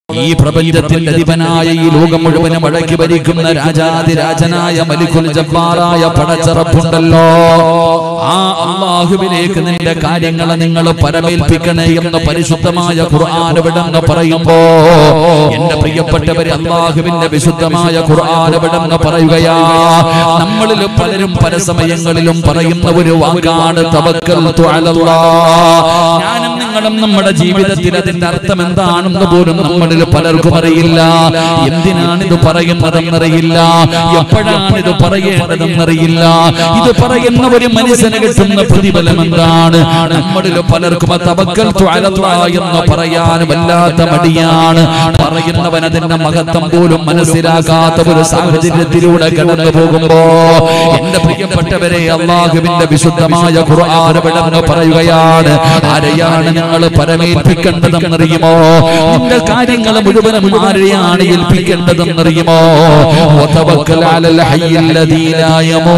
ഈ പ്രപഞ്ചത്തിന്റെ അധിപനായ ഈ ലോകം മുഴുവനും അടക്കി ഭരിക്കുന്ന രാജാതിരാജനായ മലിക്കുൽ ജബ്ബാറായ പടച്ചറപ്പുണ്ടല്ലോ ആ അള്ളാഹുവിലേക്ക് നിന്റെ കാര്യങ്ങളെ നിങ്ങൾ പരമേൽപ്പിക്കണേ എന്ന് പരിശുദ്ധമായ ഖുർആൻ വിടങ്ങ് പറയുമ്പോ എന്റെ പ്രിയപ്പെട്ടവരെ അള്ളാഹുവിന്റെ വിശുദ്ധമായ ഖുർആൻ വിടങ്ങ് പറയുകയാ നമ്മളിൽ പലരും പല സമയങ്ങളിലും പറയുന്ന ഒരു വാക്കാണ് തവക്കൽതു അലല്ലാഹ് ഞാനും നിങ്ങളും നമ്മുടെ ജീവിതത്തിൽ അതിന്റെ അർത്ഥം എന്താണെന്ന് പോലും നമ്മളിൽ പലർക്കും അറിയില്ല എന്തിനാണ് ഇത് പറയുന്നതെന്നറിയില്ല എപ്പോഴാണ് ഇത് പറയേണ്ടതെന്നറിയില്ല ഇത് പറയുന്ന ഒരു മനുഷ്യന് കിട്ടുന്ന പ്രതിഫലം എന്താണ് നമ്മളിൽ പലർക്കും തവക്കൽ എന്ന് പറയാൻ വല്ലാത്ത മടിയാണ് പറയുന്നവൻ അതിന്റെ മഹത്വം പോലും മനസ്സിലാക്കാത്ത ഒരു സാഹചര്യത്തിലൂടെ കടന്നു പോകുമ്പോ എന്റെ പ്രിയപ്പെട്ടവരെ അള്ളാഹുവിന്റെ വിശുദ്ധമായ ഖുർആൻ വിടന്ന് പറയുകയാണ് ആരെയാണ് നിങ്ങൾ പരമേൽപ്പിക്കേണ്ടതെന്നറിയുമോ നിന്റെ കാര്യങ്ങൾ മുഴുവനും ആരെയാണ് ഏൽപ്പിക്കേണ്ടതെന്നറിയുമോ വതവക്കൽ അലൽ ഹയ്യിൽ ലദീ ലാ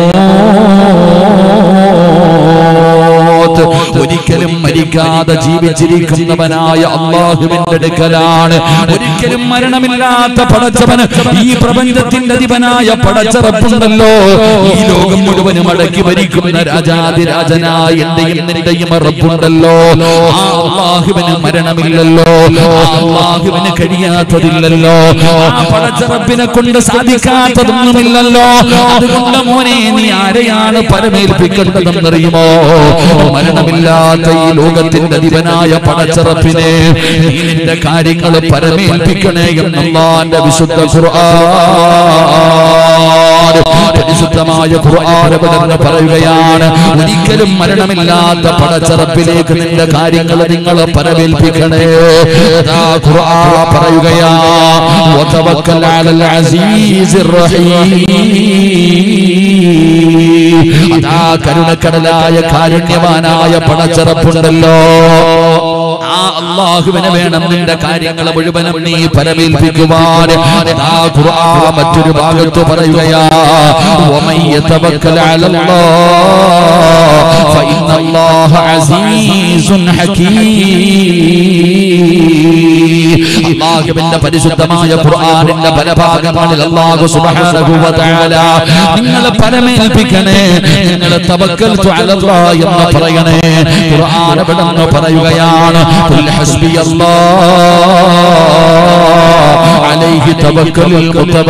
യമൂത്ത് ഒരിക്കലും മരിക്കാതെ ജീവിച്ചിരിക്കുന്നവനായ അള്ളാഹുവിന്റെ അടുക്കലാണ് ഒരിക്കലും മരണമില്ലാത്ത പടച്ചവന് ഈ പ്രപഞ്ചത്തിന്റെ അധിപനായ പടച്ചറപ്പുണ്ടല്ലോ ഈ ലോകം മുഴുവനും അടക്കി ഭരിക്കുന്ന രാജാതിരാജനായ എന്റെയും നിന്റെയും റബ്ബുണ്ടല്ലോ ആ അള്ളാഹുവിന് മരണമില്ലല്ലോ ആ അള്ളാഹുവിന് കഴിയാത്തതില്ലല്ലോ ആ പടച്ചറപ്പിനെ കൊണ്ട് സാധിക്കാത്തതൊന്നുമില്ലല്ലോ അതുകൊണ്ട് മോനെ നീ ആരെയാണ് പരമേൽപ്പിക്കേണ്ടതെന്നറിയുമോ മരണമില്ലാത്ത ഈ ലോകത്തിന്റെ അധിപനായ പടച്ചറപ്പിനെ നീ നിന്റെ കാര്യങ്ങൾ പരമേൽപ്പിക്കണേ എന്നല്ലാന്റെ വിശുദ്ധ ഖുർആൻ പരിശുദ്ധമായ ഖുർആൻ ഇവിടെ പറയുകയാണ് ഒരിക്കലും മരണമില്ലാത്ത പടച്ചറപ്പിലേക്ക് നിന്റെ കാര്യങ്ങൾ നിങ്ങൾ പരമേൽപ്പിക്കണേ അതാ ഖുർആൻ പറയുകയാ വതവക്കൽ അലൽ അസീസിർ റഹീം അതാ കരുണക്കടലായ കാരുണ്യവാനായ പടച്ചറപ്പുണ്ടല്ലോ ആ അള്ളാഹുവിനെ വേണം നിന്റെ കാര്യങ്ങൾ മുഴുവനും നീ പരമേൽപ്പിക്കുവാൻ അതാ ഖുർആൻ മറ്റൊരു ഭാഗത്ത് പറയുകയാ ومن يتوكل على الله فإن الله عزيز حكيم അള്ളാഹുവിന്റെ പരിശുദ്ധമായ ഖുർആനിന്റെ പല ഭാഗങ്ങളിൽ അള്ളാഹു സുബ്ഹാനഹു വ തആല നിങ്ങൾ പരമേൽപ്പിക്കണേ നിങ്ങൾ തവക്കൽതു അലല്ലാഹ് എന്ന് പറയണേ ഖുർആൻ ഇവിടെ നിന്ന് പറയുകയാണ് ഖുൽ ഹസ്ബിയല്ലാഹ് അലൈഹി തവക്കലുൽ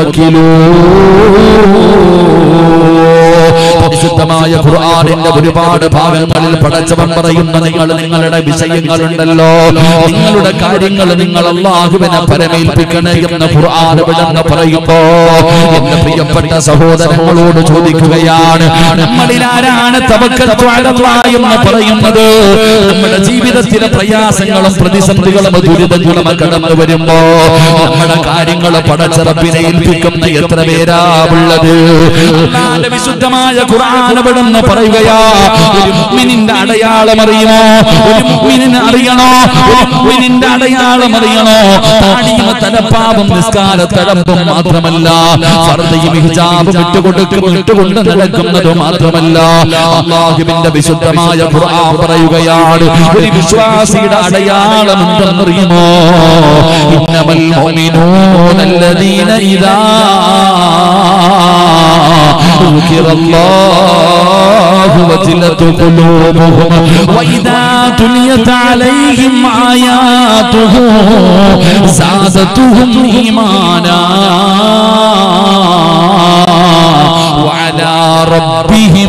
മുതവക്കിലൂൻ പരിശുദ്ധമായ ഖുർആനിന്റെ ഒരുപാട് ഭാഗങ്ങളിൽ പടച്ചവൻ പറയുന്ന നിങ്ങൾ നിങ്ങളുടെ വിഷയങ്ങളുണ്ടല്ലോ നിങ്ങളുടെ കാര്യങ്ങൾ നിങ്ങൾ അള്ളാഹുവിനെ പരമേൽപ്പിക്കണേ എന്ന് ഖുർആൻ വിടന്ന് പറയുമ്പോ എന്റെ പ്രിയപ്പെട്ട സഹോദരങ്ങളോട് ചോദിക്കുകയാണ് നമ്മളിൽ ആരാണ് തവക്കൽതു അലല്ലാഹ് എന്ന് പറയുന്നത് നമ്മുടെ ജീവിതത്തിലെ പ്രയാസങ്ങളും പ്രതിസന്ധികളും ദുരിതങ്ങളും കടന്നു വരുമ്പോ നമ്മുടെ കാര്യങ്ങൾ പടച്ചറപ്പിനെ ഏൽപ്പിക്കുന്ന എത്ര പേരാ ഉള്ളത് അല്ലാഹുവിന്റെ വിശുദ്ധമായ ഖുർആൻ ഇവിടുന്ന് പറയുകയാ ഒരു മുഅ്മിനിന്റെ അടയാളം അറിയുമോ ഒരു മുഅ്മിനിന് അറിയണോ ഒരു മുഅ്മിനിന്റെ അടയാളം അറിയണോ താടിയും തലപ്പാവും നിസ്കാര തലപ്പും മാത്രമല്ല ഫർദയും ഹിജാബും ഇട്ടുകൊടുക്കും ഇട്ടുകൊണ്ട് നടക്കുന്നത് മാത്രമല്ല അള്ളാഹുവിന്റെ വിശുദ്ധമായ ഖുർആൻ പറയുകയാണ് ഒരു വിശ്വാസിയുടെ അടയാളം എന്തെന്നറിയുമോ ഇന്നമൽ മുഅ്മിനൂന الذين إذا ذكر الله وجلت قلوبهم وإذا تليت عليهم آياته زادتهم إيمانا وعلى ربهم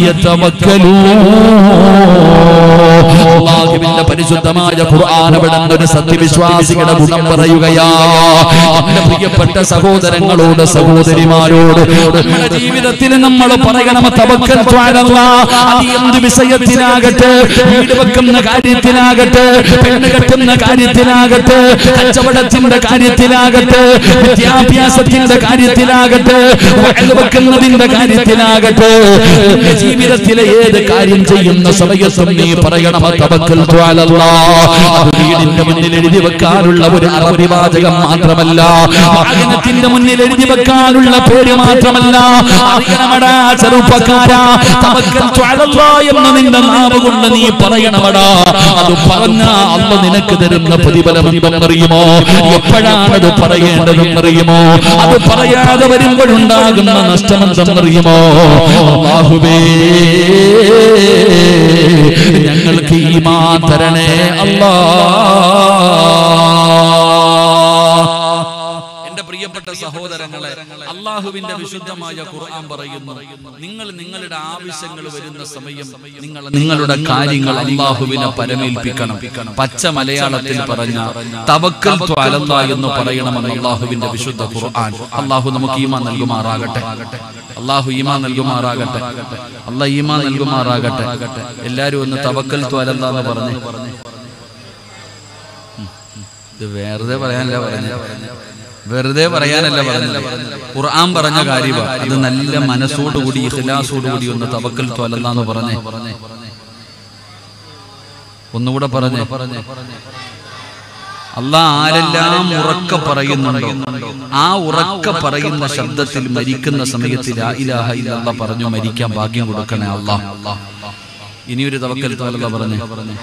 يتوكلون അള്ളാഹുവിന്റെ പരിശുദ്ധമായ ഖുർആൻ അവിടുന്ന് ഒരു സത്യവിശ്വാസികളുടെ ഗുണം പറയുകയാ എന്റെ പ്രിയപ്പെട്ട സഹോദരങ്ങളോട് സഹോദരിമാരോട് നമ്മുടെ ജീവിതത്തിൽ നമ്മൾ പറയണം തവക്കൽ അത് എന്ത് വിഷയത്തിലാകട്ടെ വീട് വെക്കുന്ന കാര്യത്തിലാകട്ടെ പെണ്ണ് കെട്ടുന്ന കാര്യത്തിലാകട്ടെ കച്ചവടത്തിന്റെ കാര്യത്തിലാകട്ടെ വിദ്യാഭ്യാസത്തിന്റെ കാര്യത്തിലാകട്ടെ വയൽ വെക്കുന്നതിന്റെ കാര്യത്തിലാകട്ടെ നിന്റെ ജീവിതത്തിലെ ഏത് കാര്യം ചെയ്യുന്ന സമയത്തും നീ പറയണം തവക്കൽതു അലല്ലാഹ് അത് വീടിന്റെ മുന്നിൽ എഴുതി വെക്കാനുള്ള ഒരു അറബി വാചകം മാത്രമല്ല വാഹനത്തിന്റെ മുന്നിൽ എഴുതി വെക്കാനുള്ള പേര് മാത്രമല്ല അറിയണമടാ ചെറുപ്പക്കാരാ തവക്കൽതു അലല്ലാഹ് എന്ന് നിന്റെ നാവ് കൊണ്ട് നീ പറയണമടാ അത് പറഞ്ഞ അല്ല നിനക്ക് തരുന്ന പ്രതിഫലം എന്തെന്നറിയുമോ എപ്പോഴാണത് പറയേണ്ടതെന്നറിയുമോ അത് പറയാതെ വരുമ്പോഴുണ്ടാകുന്ന നഷ്ടമെന്തെന്നറിയുമോ അല്ലാഹുവേ ഞങ്ങൾക്ക് ഈമാൻ തരണേ അല്ലാ എന്റെ പ്രിയപ്പെട്ട സഹോദരങ്ങളെ അള്ളാഹുവിന്റെ വിശുദ്ധമായ ഖുർആൻ പറയുന്നു നിങ്ങൾ നിങ്ങളുടെ ആവശ്യങ്ങൾ വരുന്ന സമയം നിങ്ങൾ നിങ്ങളുടെ കാര്യങ്ങൾ അള്ളാഹുവിനെ പരമേൽപ്പിക്കണം പച്ച മലയാളത്തിൽ പറഞ്ഞ തവക്കൽ ത്വാലല്ല എന്ന് പറയണമെന്ന് അള്ളാഹുവിന്റെ വിശുദ്ധ ഖുർആൻ അള്ളാഹു നമുക്ക് ഈമാൻ നൽകുമാറാകട്ടെ അള്ളാഹു ഈമാൻ നൽകുമാറാകട്ടെ അള്ളാഹ് ഈമാൻ നൽകുമാറാകട്ടെ എല്ലാരും ഒന്ന് തവക്കൽ ത്വാലല്ല എന്ന് പറഞ്ഞു ഇത് വെറുതെ പറയാനല്ല പറഞ്ഞു വെറുതെ പറയാനല്ല പറഞ്ഞത് ഖുർആൻ പറഞ്ഞ കാര്യമാണ് അത് നല്ല മനസ്സോടുകൂടി ഇഖ്ലാസോടുകൂടി ഒന്ന് തവക്കൽ ത്വലല്ലാന്ന് പറഞ്ഞേ ഒന്നുകൂടെ പറഞ്ഞേ അല്ല ആരെല്ലാം ഉറക്ക പറയുന്നുണ്ടോ ആ ഉറക്ക പറയുന്ന ശബ്ദത്തിൽ മരിക്കുന്ന സമയത്ത് ലാ ഇലാഹ ഇല്ലല്ലാഹ് പറഞ്ഞു മരിക്കാൻ ഭാഗ്യം കൊടുക്കണേ അല്ലാ ഇനിയൊരു തവക്കൽ ത്വലല്ല പറഞ്ഞേ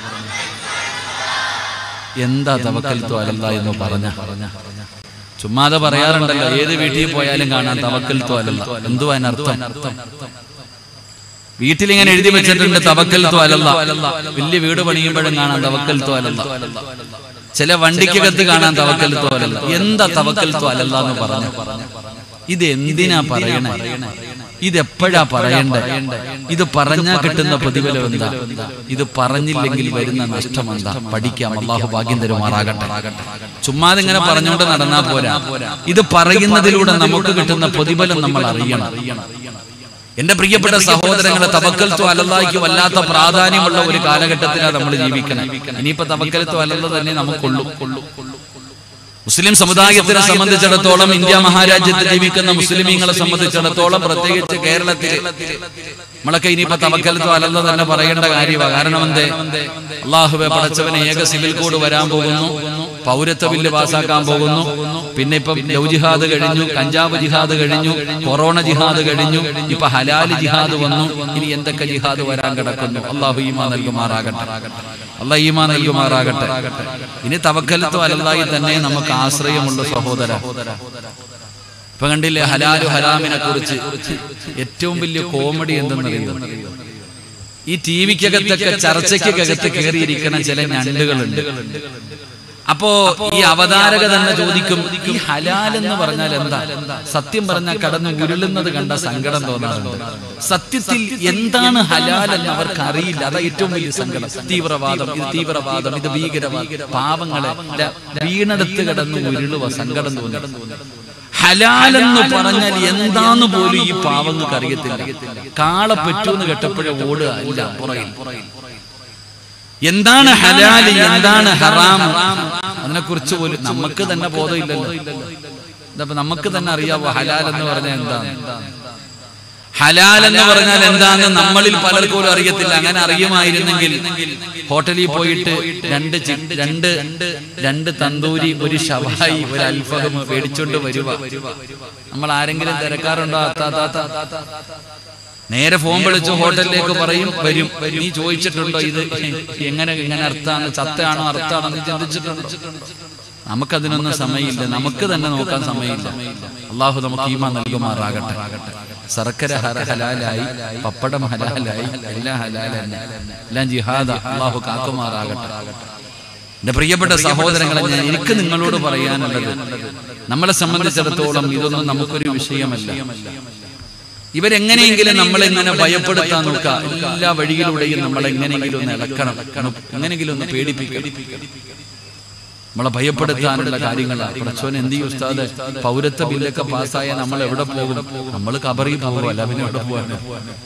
എന്താ തവക്കൽ ത്വലല്ല എന്ന് പറഞ്ഞ ചുമ്മാതെ പറയാറുണ്ടല്ലോ ഏത് വീട്ടിൽ പോയാലും കാണാം തവക്കൽ ത്വലല്ല എന്തുവാ അതിനർത്ഥം വീട്ടിലിങ്ങനെ എഴുതി വെച്ചിട്ടുണ്ട് തവക്കൽ ത്വലല്ല വലിയ വീട് പണിയുമ്പോഴും കാണാം തവക്കൽ ത്വലല്ല ചില വണ്ടിക്കകത്ത് കാണാൻ തവക്കൽ ത്വലല്ല എന്താ തവക്കൽ ത്വലല്ല എന്ന് പറഞ്ഞു ഇത് എന്തിനാ പറയണേ ഇതെപ്പോഴാ പറയണ്ടേ ഇത് പറഞ്ഞാ കിട്ടുന്ന പ്രതിഫലം എന്താ ഇത് പറഞ്ഞില്ലെങ്കിൽ വരുന്ന നഷ്ടം എന്താ പഠിക്കാം അള്ളാഹു ഭാഗ്യം തരുമാറാകട്ടെ ചുമ്മാതെ ഇങ്ങനെ പറഞ്ഞുകൊണ്ട് നടന്നാ പോരാ ഇത് പറയുന്നതിലൂടെ നമുക്ക് കിട്ടുന്ന പ്രതിഫലം നമ്മൾ അറിയണം എന്റെ പ്രിയപ്പെട്ട സഹോദരങ്ങളെ തവക്കൽത്വ അലല്ലായ്ക്ക് വല്ലാത്ത പ്രാധാന്യമുള്ള ഒരു കാലഘട്ടത്തിലാണ് നമ്മൾ ജീവിക്കണം ഇനിയിപ്പോ തവക്കൽത്വ അലല്ല തന്നെ നമുക്കുള്ളൂ മുസ്ലിം സമുദായത്തിനെ സംബന്ധിച്ചിടത്തോളം ഇന്ത്യ മഹാരാജ്യത്ത് ജീവിക്കുന്ന മുസ്ലിമീങ്ങളെ സംബന്ധിച്ചിടത്തോളം പ്രത്യേകിച്ച് കേരളത്തിൽ നമ്മളൊക്കെ ഇനിയിപ്പോ തവക്കലത്തോ അല്ലെന്ന് തന്നെ പറയേണ്ട കാര്യമാണ് കാരണം എന്തേ അള്ളാഹുബെ പടച്ചവന് ഏക സിവിൽ കോഡ് വരാൻ പോകുന്നു പൗരത്വ ബില്ല് പാസ്സാക്കാൻ പോകുന്നു പിന്നെ ഇപ്പം ലവ് ജിഹാദ് കഴിഞ്ഞു കഞ്ചാവ് ജിഹാദ് കഴിഞ്ഞു കൊറോണ ജിഹാദ് കഴിഞ്ഞു ഇപ്പൊ ഹലാല് ജിഹാദ് വന്നു ഇനി എന്തൊക്കെ ജിഹാദ് വരാൻ കിടക്കുന്നു അള്ളാഹു ഈമാ നൽകുമാറാകട്ടെ അള്ളാഹ് ഈമാ നൽകുമാറാകട്ടെ ഇനി തവക്കലത്തോ അല്ലായി തന്നെ നമുക്ക് ആശ്രയമുള്ള സഹോദര ഇപ്പൊ കണ്ടില്ലേ ഹലാലു ഹലാമിനെ കുറിച്ച് ഏറ്റവും വലിയ കോമഡി എന്തെന്നറിയുന്നു ഈ ടി വിക്കകത്തൊക്കെ ചർച്ചയ്ക്കകത്ത് കയറിയിരിക്കുന്ന ചില ഞണ്ടുകളുണ്ട് അപ്പോ ഈ അവതാരക തന്നെ ചോദിക്കും ഈ ഹലാൽ എന്ന് പറഞ്ഞാൽ എന്താ സത്യം പറഞ്ഞാൽ കടന്ന് ഉരുളുന്നത് കണ്ട സങ്കടം തോന്നാറുണ്ട് സത്യത്തിൽ എന്താണ് ഹലാൽ എന്ന് അവർക്ക് അറിയില്ല അതാ ഏറ്റവും വലിയ സങ്കടം തീവ്രവാദം ഇത് തീവ്രവാദം ഇത് ഭീകരവാദം പാവങ്ങളെ ല- വീണെടുത്ത് കിടന്ന് ഉരുളുക സങ്കടം തോന്നി ഹലാലെന്ന് പറഞ്ഞാൽ എന്താന്ന് പോലും ഈ പാവങ്ങൾക്ക് അറിയത്തില്ല കാള പറ്റൂന്ന് കേട്ടപ്പോഴേ ഓടുക ഇല്ല പുറകിൽ എന്താണ് ഹലാല് എന്താണ് ഹറാം അതിനെ കുറിച്ച് പോലും നമുക്ക് തന്നെ ബോധമില്ലല്ലോ ഇതപ്പോ നമുക്ക് തന്നെ അറിയാവോ ഹലാൽ എന്ന് പറഞ്ഞാൽ എന്താണ് ഹലാൽ എന്ന് പറഞ്ഞാൽ എന്താന്ന് നമ്മളിൽ പലർക്കും പോലും അറിയത്തില്ല അങ്ങനെ അറിയുമായിരുന്നെങ്കിൽ ഹോട്ടലിൽ പോയിട്ട് രണ്ട് ചി- രണ്ട് രണ്ട് തന്തൂരി ഒരു ഷവായി ഒരു അൽഫഹം മേടിച്ചോണ്ട് വരുക നമ്മൾ ആരെങ്കിലും തിരക്കാറുണ്ടോ താ, താ, താ, താ, താ, താ. നേരെ ഫോൺ വിളിച്ച് ഹോട്ടലിലേക്ക് പറയും വരും നീ ചോദിച്ചിട്ടുണ്ടോ ഇത് എങ്ങനെ എങ്ങനെ അർത്ഥാണ് ചത്തയാണോ അർത്ഥാണോ നീ ചിന്തിച്ചിട്ടുണ്ടോ നമുക്കതിനൊന്നും സമയമില്ല നമുക്ക് തന്നെ നോക്കാൻ സമയമില്ല അള്ളാഹു നമുക്ക് ഈമ നൽകുമാറാകട്ടെ സർക്കര ഹര ഹലാലായി പപ്പടം ഹലാലായി എല്ലാം ഹലാൽ തന്നെ എല്ലാം ജിഹാദ അള്ളാഹു കാക്കുമാറാകട്ടെ എന്റെ പ്രിയപ്പെട്ട സഹോദരങ്ങളെ ഞാൻ എനിക്ക് നിങ്ങളോട് പറയാനുള്ളത് നമ്മളെ സംബന്ധിച്ചിടത്തോളം ഇതൊന്നും നമുക്കൊരു വിഷയമല്ല ഇവരെങ്ങനെയെങ്കിലും നമ്മളെ ഇങ്ങനെ ഭയപ്പെടുത്താൻ നോക്കുക എല്ലാ വഴിയിലൂടെയും നമ്മളെ എങ്ങനെയെങ്കിലും ഒന്ന് ഇളക്കണം എങ്ങനെയെങ്കിലും ഒന്ന് പേടിപ്പിക്കണം നമ്മളെ ഭയപ്പെടുത്താനുള്ള കാര്യങ്ങളാണ് പ്രച്ചോൻ എന്ത് ചെയ്യും ഉസ്താദ് പൗരത്വ ബില്ലൊക്കെ പാസ്സായ നമ്മൾ എവിടെ പോകും നമ്മൾ കബറിൽ പോകും അല്ല പിന്നെ എവിടെ പോകാൻ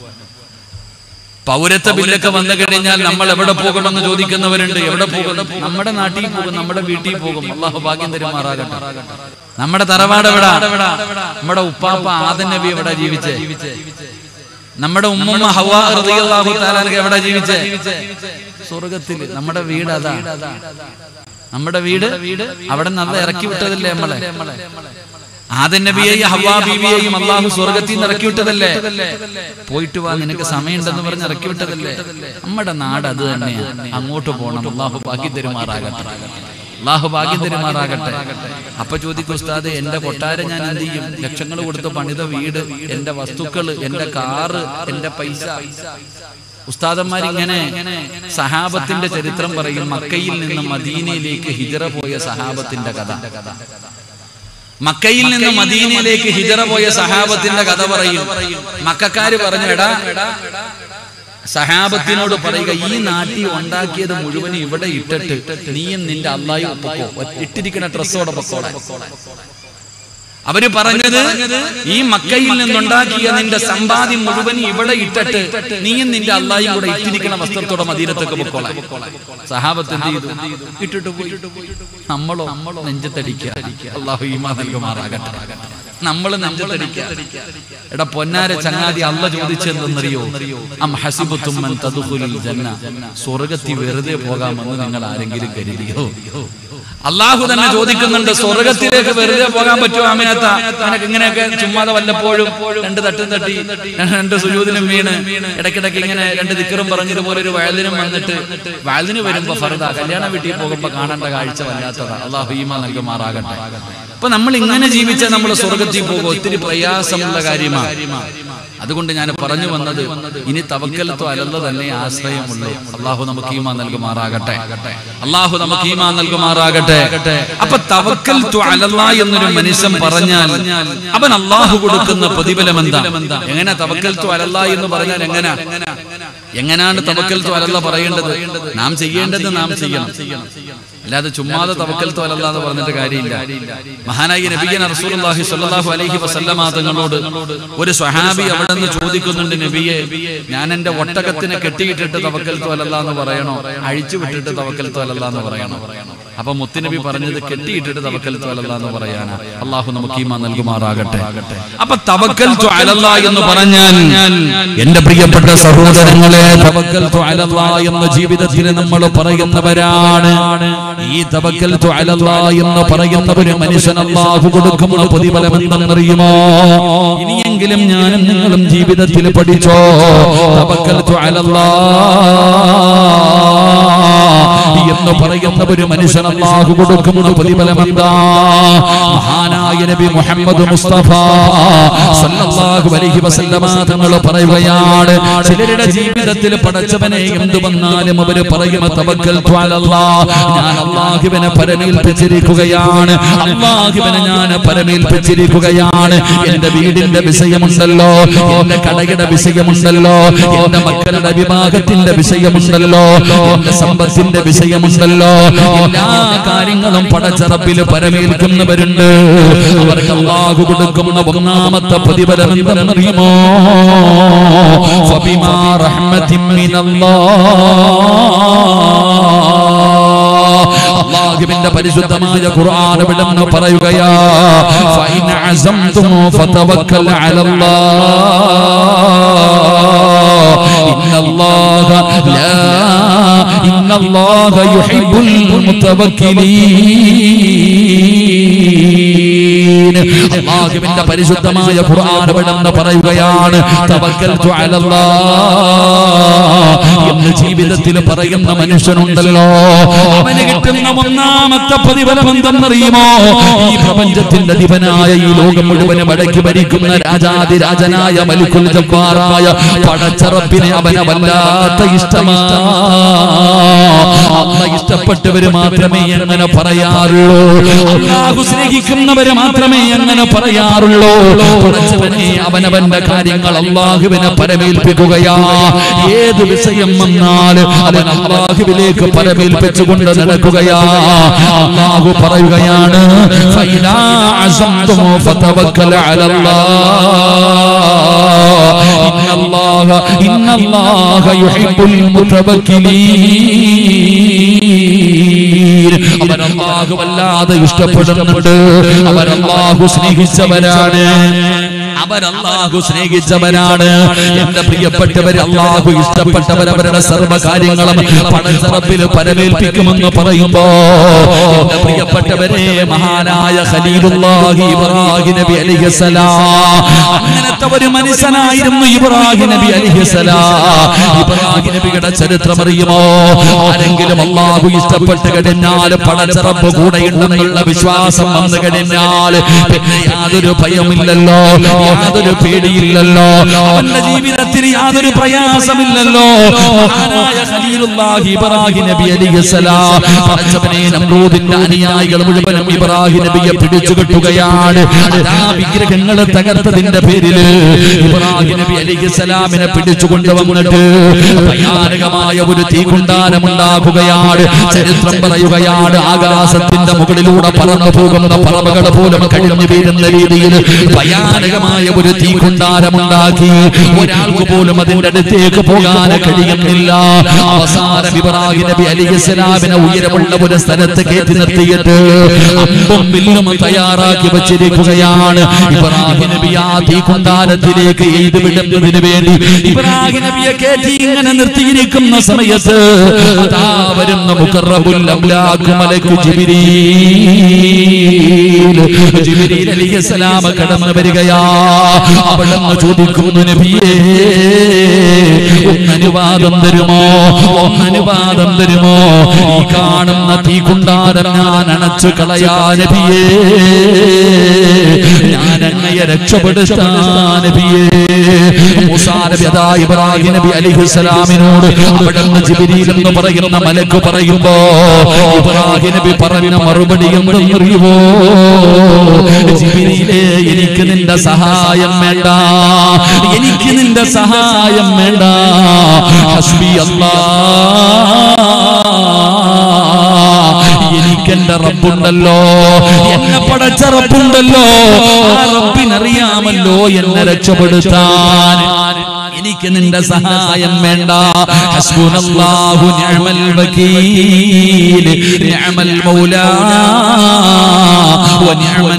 പൗരത്വ ബില്ലൊക്കെ വന്നു കഴിഞ്ഞാൽ നമ്മൾ എവിടെ പോകണമെന്ന് ചോദിക്കുന്നവരുണ്ട് എവിടെ പോകും നമ്മുടെ നാട്ടിൽ പോകും നമ്മുടെ വീട്ടിൽ പോകും അള്ളാഹു ഭാഗ്യം തരുമാറാകട്ടെ നമ്മുടെ തറവാട് എവിടാ നമ്മുടെ ഉപ്പാപ്പ ആദൻ നബി എവിടെ ജീവിച്ചേ നമ്മുടെ ഉമ്മ ഹവ്വാ റളിയല്ലാഹു തആല എവിടെ ജീവിച്ചേ സ്വർഗത്തിൽ നമ്മുടെ വീട് അതാ നമ്മുടെ വീട് അവിടെ നിന്ന് ഇറക്കി വിട്ടതല്ലേ നമ്മളെ ആദൻ നബിയെയും ഹവ്വാ ബീവിയെയും അള്ളാഹു സ്വർഗത്തിൽ നിന്ന് ഇറക്കി വിട്ടതല്ലേ പോയിട്ട് വാ നിനക്ക് സമയമുണ്ടെന്ന് പറഞ്ഞ് ഇറക്കി വിട്ടതല്ലേ നമ്മുടെ നാട് അത് തന്നെയാണ് അങ്ങോട്ട് പോകണം അള്ളാഹു ബാക്കി തരുമാറാകട്ടെ അള്ളാഹു ഭാഗ്യം തരുമാറാകട്ടെ അപ്പൊ ചോദിക്കും ഉസ്താദ് എന്റെ കൊട്ടാരം ഞാൻ എന്ത് ചെയ്യും ലക്ഷങ്ങൾ കൊടുത്ത് പണിത വീട് എന്റെ വസ്തുക്കള് എന്റെ കാറ് എന്റെ പൈസ ഉസ്താദന്മാരിങ്ങനെ സഹാബത്തിന്റെ ചരിത്രം പറയും മക്കയിൽ നിന്ന് മദീനയിലേക്ക് ഹിജറ പോയ സഹാബത്തിന്റെ കഥ മക്കയിൽ നിന്ന് മദീനയിലേക്ക് ഹിജറ പോയ സഹാബത്തിന്റെ കഥ പറയും മക്കാര് പറഞ്ഞു എടാ സഹാബത്തിനോട് പറയുക ഈ നാട്ടിൽ ഉണ്ടാക്കിയത് മുഴുവൻ ഇവിടെ ഇട്ടിട്ട് നീയും നിന്റെ അള്ളായും ഒപ്പക്കോ ഇട്ടിരിക്കുന്ന ഡ്രസ്സോടെ പൊക്കോടെ അവര് പറഞ്ഞത് ഈ മക്കയിൽ നിന്നുണ്ടാക്കിയ നിന്റെ സമ്പാദ്യം മുഴുവൻ ഇവിടെ ഇട്ടിട്ട് നീയും നിന്റെ അള്ളായും കൂടെ ഇട്ടിരിക്കുന്ന വസ്ത്രത്തോടെ മദീനത്തൊക്കെ പൊക്കോളാം സഹാബത്ത് എന്ത് ചെയ്തു ഇട്ടിട്ട് പോയി നമ്മളോ നെഞ്ചത്തടിക്കുക അള്ളാഹു ഈമാ നൽകുമാറാകട്ടെ നമ്മൾ നെഞ്ചത്തടിക്കുക എടാ പൊന്നാര ചങ്ങാതി അല്ല ചോദിച്ചെന്തെന്നറിയോ അം ഹസിബത്തും മൻ തദ്ഖുലുൽ ജന്ന സ്വർഗ്ഗത്തിൽ വെറുതെ പോകാമെന്ന് നിങ്ങൾ ആരെങ്കിലും കരുതിയോ അള്ളാഹു തന്നെ ചോദിക്കുന്നുണ്ട് സ്വർഗത്തിലേക്ക് വെറുതെ പോകാൻ പറ്റുമോ അമിനത്ത നിനക്ക് ഇങ്ങനെയൊക്കെ ചുമ്മാതെ വല്ലപ്പോഴും രണ്ട് തട്ടും തട്ടി രണ്ട് സുജൂതിനും വീണ് ഇടയ്ക്കിടയ്ക്ക് ഇങ്ങനെ രണ്ട് ദിക്കറും പറഞ്ഞതുപോലെ ഒരു വയലിനും വന്നിട്ട് വയലിന് വരുമ്പോ ഫറുദ കല്യാണ വീട്ടിൽ പോകുമ്പോ കാണേണ്ട കാഴ്ച വല്ലാത്തതാ അള്ളാഹു ഈമ നൽകുമാറാകട്ടെ അപ്പൊ നമ്മൾ ഇങ്ങനെ ജീവിച്ചാൽ നമ്മൾ സ്വർഗത്തിൽ പോകും ഒത്തിരി പ്രയാസമുള്ള കാര്യമാണ് അതുകൊണ്ട് ഞാൻ പറഞ്ഞു വന്നത് ഇനി തവക്കലത്തോ അലല്ല തന്നെ ആശ്രയമുള്ളൂ അള്ളാഹു നമുക്ക് ഈമാ നൽകുമാറാകട്ടെ അള്ളാഹു നമുക്ക് ഈമാ നൽകുമാറാകട്ടെ അപ്പൊ തവക്കൽ അലല്ല എന്നൊരു മനുഷ്യൻ പറഞ്ഞാൽ അവൻ അള്ളാഹു കൊടുക്കുന്ന പ്രതിഫലം എന്താ എങ്ങനെ തവക്കൽ അലല്ല എന്ന് പറഞ്ഞാൽ എങ്ങനെ എങ്ങനെയാണ് തവക്കൽ അലല്ല പറയേണ്ടത് നാം ചെയ്യേണ്ടത് നാം ചെയ്യണം അല്ലാതെ ചുമ്മാതെ തവക്കൽ തോലല്ല എന്ന് പറഞ്ഞിട്ട് കാര്യമില്ല മഹാനായി നബിയൻ റസൂലുള്ളാഹി സ്വല്ലല്ലാഹു അലൈഹി വസല്ലമ തങ്ങളോട് ഒരു സ്വഹാബി അവിടെ നിന്ന് ചോദിക്കുന്നുണ്ട് നബിയെ ഞാൻ എന്റെ ഒട്ടകത്തിനെ കെട്ടിയിട്ടിട്ട് തവക്കൽ തോലല്ല എന്ന് പറയണോ അഴിച്ചു വിട്ടിട്ട് തവക്കൽ തോലല്ല എന്ന് പറയണോ അപ്പൊ മുത്തുനബി പറഞ്ഞത് കെട്ടിയിട്ടിട്ട് തവക്കൽ തോലല്ല എന്ന് പറയാനാ അള്ളാഹു നമുക്ക് ഈമാ നൽകുമാറാകട്ടെ അപ്പൊ തവക്കൽ അലല്ല എന്ന് പറഞ്ഞാൽ എന്റെ പ്രിയപ്പെട്ട സഹോദരങ്ങളെ തവക്കൽ അലല്ല എന്ന ജീവിതത്തിൽ നമ്മൾ പറയുന്നവരാണ് ഈ തവക്കൽ അലല്ല എന്ന് പറയുന്ന ഒരു മനുഷ്യൻ അള്ളാഹു കൊടുക്കുന്ന പ്രതിഫലം എന്തെന്നറിയുമോ ഇനിയെങ്കിലും ഞാനും നിങ്ങളും ജീവിതത്തിൽ പഠിച്ചോ തവക്കൽ അലല്ലാ എന്ന് പറയുന്ന ഒരു മനുഷ്യൻ അള്ളാഹു കൊടുക്കുന്ന പ്രതിഫലം എന്താ മഹാനായ നബി മുഹമ്മദ് മുസ്തഫ സല്ലല്ലാഹു അലൈഹി വസല്ലമ തങ്ങൾ പറയുകയാണ് ചിലരുടെ ജീവിതത്തിൽ പടച്ചവനെ എന്തു വന്നാലും അവര് പറയും തവക്കൽ ഞാൻ അള്ളാഹുവിനെ പരമേൽപ്പിച്ചിരിക്കുകയാണ് അള്ളാഹുവിനെ ഞാൻ പരമേൽപ്പിച്ചിരിക്കുകയാണ് എന്റെ വീടിന്റെ വിഷയമുണ്ടല്ലോ എന്റെ കടയുടെ വിഷയമുണ്ടല്ലോ എന്റെ മക്കളുടെ വിവാഹത്തിന്റെ വിഷയമുണ്ടല്ലോ എന്റെ സമ്പത്തിന്റെ വിഷയമുണ്ടല്ലോ എല്ലാ കാര്യങ്ങളും പടച്ചറപ്പിൽ പരമേൽക്കുന്നവരുണ്ട് അവർക്ക് അള്ളാഹു കൊടുക്കുന്ന ഒന്നാമത്തെ പ്രതിഫലം എന്തെന്നറിയുമോ ഫബിമാ റഹ്മത്തിൻ മിനല്ലാഹ് അള്ളാഹുവിന്റെ പരിശുദ്ധമായ ഖുർആൻ വിടുന്ന് പറയുകയാ ഫൈന അസംതും ഫതവക്കൽ അലല്ലാഹ് ഇന്നല്ലാഹ ലാ ഇന്നല്ലാഹ യുഹിബ്ബുൽ മുതവക്കിലീൻ അള്ളാഹുവിന്റെ പരിശുദ്ധമായ ഖുർആൻ വിടുന്ന് പറയുകയാണ് തവക്കൽതു അലല്ലാഹ് എന്ന് ജീവിതത്തിൽ പറയുന്ന മനുഷ്യനുണ്ടല്ലോ അവന് കിട്ടുന്ന ഒന്നാമത്തെ പ്രതിഫലം എന്തെന്നറിയുമോ ഈ പ്രപഞ്ചത്തിന്റെ അധിപനായ ഈ ലോകം മുഴുവനും അടക്കി ഭരിക്കുന്ന രാജാതിരാജനായ മലിക്കുൽ ജബ്ബാറായ പടച്ചറപ്പിനെ അവനെ വല്ലാത്ത ഇഷ്ടമാ അമ്മ ഇഷ്ടപ്പെട്ടവര് മാത്രമേ അങ്ങനെ പറയാറുള്ളൂ അള്ളാഹു സ്നേഹിക്കുന്നവര് മാത്രമേ അങ്ങനെ പറയാറുള്ളൂ പടച്ചവനെ അവനവന്റെ കാര്യങ്ങൾ അള്ളാഹുവിനെ പരമേൽപ്പിക്കുകയാ ഏത് വിഷയം വന്നാൽ അവൻ അള്ളാഹുവിലേക്ക് പരമേൽപ്പിച്ചുകൊണ്ട് നടക്കുകയാ അള്ളാഹു പറയുകയാണ് ഫൈലാ അസംതും ഫതവക്കൽ അലല്ലാഹ് ഇന്നല്ലാഹ ഇന്നല്ലാഹ യുഹിബ്ബുൽ മുതവക്കിലീൻ അവൻ അല്ലാഹു വല്ലാതെ ഇഷ്ടപ്പെടുന്നുണ്ട് അവൻ അല്ലാഹു സ്നേഹിച്ചവരാണ് അവൻ അവരല്ലാഹു സ്നേഹിച്ചവരാണ് എന്റെ പ്രിയപ്പെട്ടവർ അള്ളാഹു ഇഷ്ടപ്പെട്ടവർ അവരുടെ സർവ്വ കാര്യങ്ങളും പടച്ചറപ്പിൽ പരമേൽപ്പിക്കുമെന്ന് പറയുമ്പോ എന്റെ പ്രിയപ്പെട്ടവരെ മഹാനായ ഖലീലുല്ലാഹി ഇബ്രാഹിം നബി അലിഹസലാം അങ്ങനത്തെ ഒരു മനുഷ്യനായിരുന്നു ഇബ്രാഹിം നബി അലിഹസലാം ഇബ്രാഹിം നബിയുടെ ചരിത്രം അറിയുമോ ആരെങ്കിലും അള്ളാഹു ഇഷ്ടപ്പെട്ട് കഴിഞ്ഞാൽ പടച്ചറപ്പ് കൂടെയുണ്ടെന്നുള്ള വിശ്വാസം വന്നു കഴിഞ്ഞാൽ പിന്നെ യാതൊരു ഭയമില്ലല്ലോ യാതൊരു പേടിയില്ലല്ലോ അവന്റെ ജീവിതത്തിന് യാതൊരു പ്രയാസമില്ലല്ലോ മഹാനായ ഖലീലുല്ലാഹി ഇബ്രാഹിം നബി അലിഹസലാം പടച്ചവനെ നമ്രൂദിന്റെ അനുയായികൾ മുഴുവനും ഇബ്രാഹിം നബിയെ പിടിച്ചു കെട്ടുകയാണ് ആ വിഗ്രഹങ്ങളെ തകർത്തതിന്റെ പേരില് ഇബ്രാഹിം നബി അലിഹസലാമിനെ പിടിച്ചു കൊണ്ടുവന്നിട്ട് ഭയാനകമായ ഒരു തീകുണ്ടാനം ഉണ്ടാക്കുകയാണ് ചരിത്രം പറയുകയാണ് ആകാശത്തിന്റെ മുകളിലൂടെ പറന്നു പോകുന്ന പറവകൾ പോലും കഴിഞ്ഞു വീഴുന്ന രീതിയിൽ ഭയാനകമായ ഒരു തീകുണ്ടാരമുണ്ടാക്കി ഒരാൾക്ക് പോലും അതിന്റെ അടുത്തേക്ക് പോകാൻ കഴിയുന്നില്ല അവസാനം ഇബ്രാഹിം നബി അലിഹസലാമിനെ ഉയരമുള്ള ഒരു സ്ഥലത്ത് കയറ്റി നിർത്തിയിട്ട് അമ്പും വില്ലും തയ്യാറാക്കി വച്ചിരിക്കുകയാണ് ഇബ്രാഹിം നബി ആ തീകുണ്ടാരത്തിലേക്ക് എഴുതി വിടുന്നതിന് വേണ്ടി ഇബ്രാഹിം നബിയെ കയറ്റി ഇങ്ങനെ നിർത്തിയിരിക്കുന്ന സമയത്ത് അതാ വരുന്ന മുഖറബുൽ അംലാഖ് മലക്കു ജിബ്രീൽ ജിബ്രീൽ അലിഹിസ്സലാം കടന്നു വരികയാ അവിടെന്ന് ചോദിക്കുന്നു നബിയേ ഒന്നനുവാദം തരുമോ ഒന്നനുവാദം തരുമോ ഈ കാണുന്ന തീകുണ്ടാരം ഞാൻ അണച്ചു കളയാ നബിയേ ഞാൻ അങ്ങയെ രക്ഷപ്പെടുത്താ നബിയേ മൂസാ നബി അതാ ഇബ്രാഹിം നബി അലിഹിസ്സലാമിനോട് അവിടുന്ന് ജിബ്രീൽ എന്ന് പറയുന്ന മലക്ക് പറയുമ്പോ ഇബ്രാഹിം നബി പറഞ്ഞ മറുപടി എന്തെന്നറിയുമോ ജിബ്രീലേ എനിക്ക് നിന്റെ സഹായം വേണ്ട എനിക്ക് നിന്റെ സഹായം വേണ്ട ഹസ്ബി അല്ലാ എനിക്കെന്റെ റബ്ബുണ്ടല്ലോ എന്നെ പടച്ച റബ്ബുണ്ടല്ലോ ആ റബ്ബിനറിയാമല്ലോ എന്നെ രക്ഷപ്പെടുത്താൻ എനിക്ക് നിന്റെ സഹായം വേണ്ട ഹസ്ബുനല്ലാഹു നിഅമൽ വകീൽ നിഅമൽ മൗലാ വനിഅമൻ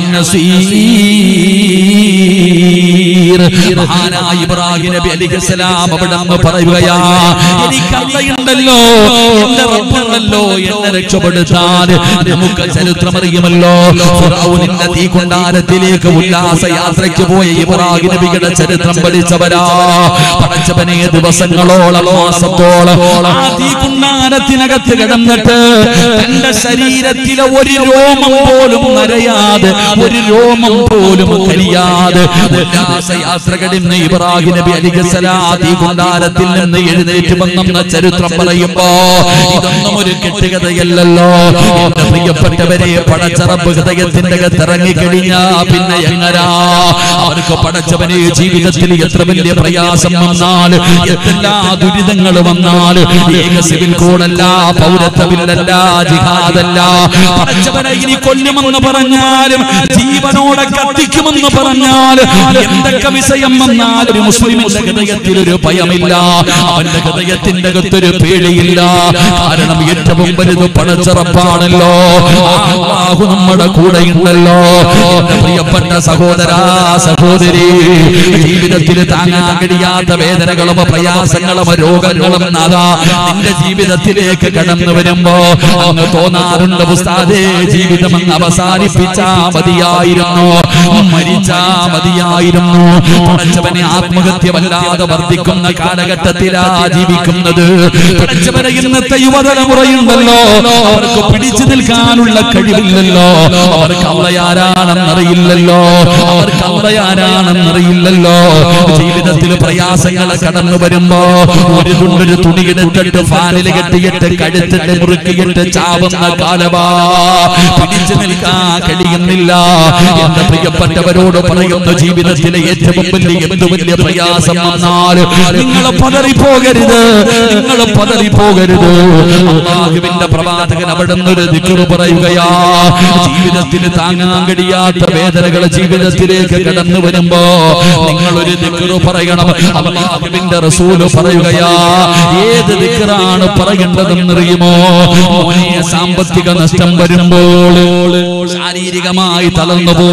നസീർ മഹാനായ ഇബ്രാഹിം നബി അലിഹിസ്സലാം അവിടെ നിന്ന് പറയുകയാ എനിക്ക് അള്ളയുണ്ടല്ലോ എന്റെ റബ്ബുണ്ടല്ലോ എന്നെ രക്ഷപ്പെടുത്താൻ നമുക്ക് ചരിത്രം അറിയുമല്ലോ ഫിറഔനിന്റെ തീകൊണ്ടാരത്തിലേക്ക് ഉല്ലാസ യാത്രയ്ക്ക് പോയ ഇബ്രാഹിം നബിയുടെ ചരിത്രം പഠിച്ചവരാ പഠിച്ചവനെ ദിവസങ്ങളോളം മാസത്തോളം ആ തീകുണ്ടാരത്തിനകത്ത് കിടന്നിട്ട് തന്റെ ശരീരത്തിലെ ഒരു രോമം പോലും നരയാതെ ഒരു രോമം പോലും കരിയാതെ ഉല്ലാസ യാത്ര കഴിഞ്ഞ് ഇബ്രാഹിം നബി അലിഖലാ തീകുണ്ടാരത്തിൽ നിന്ന് എഴുന്നേറ്റ് വന്നെന്ന ചരിത്രം പറയുമ്പോ ഇതൊന്നും ഒരു കെട്ടുകഥയല്ലല്ലോ എന്റെ പ്രിയപ്പെട്ടവരെ പടച്ചറപ്പ് ഹൃദയത്തിന്റെ അകത്തിറങ്ങി കഴിഞ്ഞാ പിന്നെ എങ്ങനാ അവർക്ക് പടച്ചവനെ ജീവിതത്തിൽ എത്ര വലിയ പ്രയാസം വന്നാൽ എന്തെല്ലാ ദുരിതങ്ങൾ വന്നാൽ ഏക സിവിൽ കോഡല്ല പൗരത്വമില്ലല്ല ജിഹാദല്ല പടച്ചവനെ ഇനി കൊല്ലുമെന്ന് പറഞ്ഞാലും ജീവനോടെ കത്തിക്കുമെന്ന് പറഞ്ഞാൽ എന്തൊക്കെ വിഷയം വന്നാൽ ഒരു മുസ്ലിമിന്റെ ഹൃദയത്തിൽ ഒരു ഭയമില്ല അവന്റെ ഹൃദയത്തിന്റെ അകത്തൊരു പേടിയില്ല കാരണം ഏറ്റവും വലുത് പടച്ചറപ്പാണല്ലോ അള്ളാഹു നമ്മുടെ കൂടെയുണ്ടല്ലോ എന്റെ പ്രിയപ്പെട്ട സഹോദരാ സഹോദരി ജീവിതത്തിൽ താങ്ങാൻ കഴിയാത്ത വേദനകളും പ്രയാസങ്ങളും രോഗങ്ങളും നാദാ നിന്റെ ജീവിതത്തിലേക്ക് കടന്നു വരുമ്പോ അങ്ങ് തോന്നാറുണ്ട് ഉസ്താദേ ജീവിതം അങ്ങ് അവസാനിപ്പിച്ചാ മതിയായിരുന്നു മരിച്ചാ മതിയായിരുന്നു പടച്ചവനെ ആത്മഹത്യ വല്ലാതെ വർദ്ധിക്കുന്ന കാലഘട്ടത്തിലാ ജീവിക്കുന്നത് പടച്ചവനെ ഇന്നത്തെ യുവതലമുറയുണ്ടല്ലോ അവർക്ക് പിടിച്ചു നിൽക്കാനുള്ള കഴിവില്ലല്ലോ അവർക്ക് അവയാരാണെന്നറിയില്ലല്ലോ അവർക്ക് അവയാരാണെന്നറിയില്ലല്ലോ ജീവിതത്തിൽ പ്രയാസങ്ങൾ കടന്നു വരുമ്പോ ഒരു തുണ്ടൊരു തുണി എടുത്തിട്ട് ഫാനിൽ കെട്ടിയിട്ട് കഴുത്തിട്ട് മുറുക്കിയിട്ട് ചാവുന്ന കാലമാ പിടിച്ചു നിൽക്കാൻ കഴിയുന്നില്ല എന്റെ പ്രിയപ്പെട്ടവരോട് പറയുന്ന ജീവിതത്തിലെ ഏറ്റവും വലിയ എന്ത് വലിയ പ്രയാസം വന്നാലും നിങ്ങൾ പതറിപ്പോകരുത് നിങ്ങൾ പതറിപ്പോകരുത് അള്ളാഹുവിന്റെ പ്രവാചകൻ അവിടെ നിന്നൊരു ദിക്കറ് പറയുകയാ ജീവിതത്തിൽ താങ്ങാൻ കഴിയാത്ത വേദനകൾ ജീവിതത്തിലേക്ക് കടന്നു വരുമ്പോ നിങ്ങൾ ഒരു ദിക്കറ് പറയണം അള്ളാഹുവിന്റെ റസൂല് പറയുകയാ ഏത് ദിക്കറാണ് പറയേണ്ടതെന്നറിയുമോ മോനെ സാമ്പത്തിക നഷ്ടം വരുമ്പോൾ ശാരീരികമായി തളർന്നു പോകും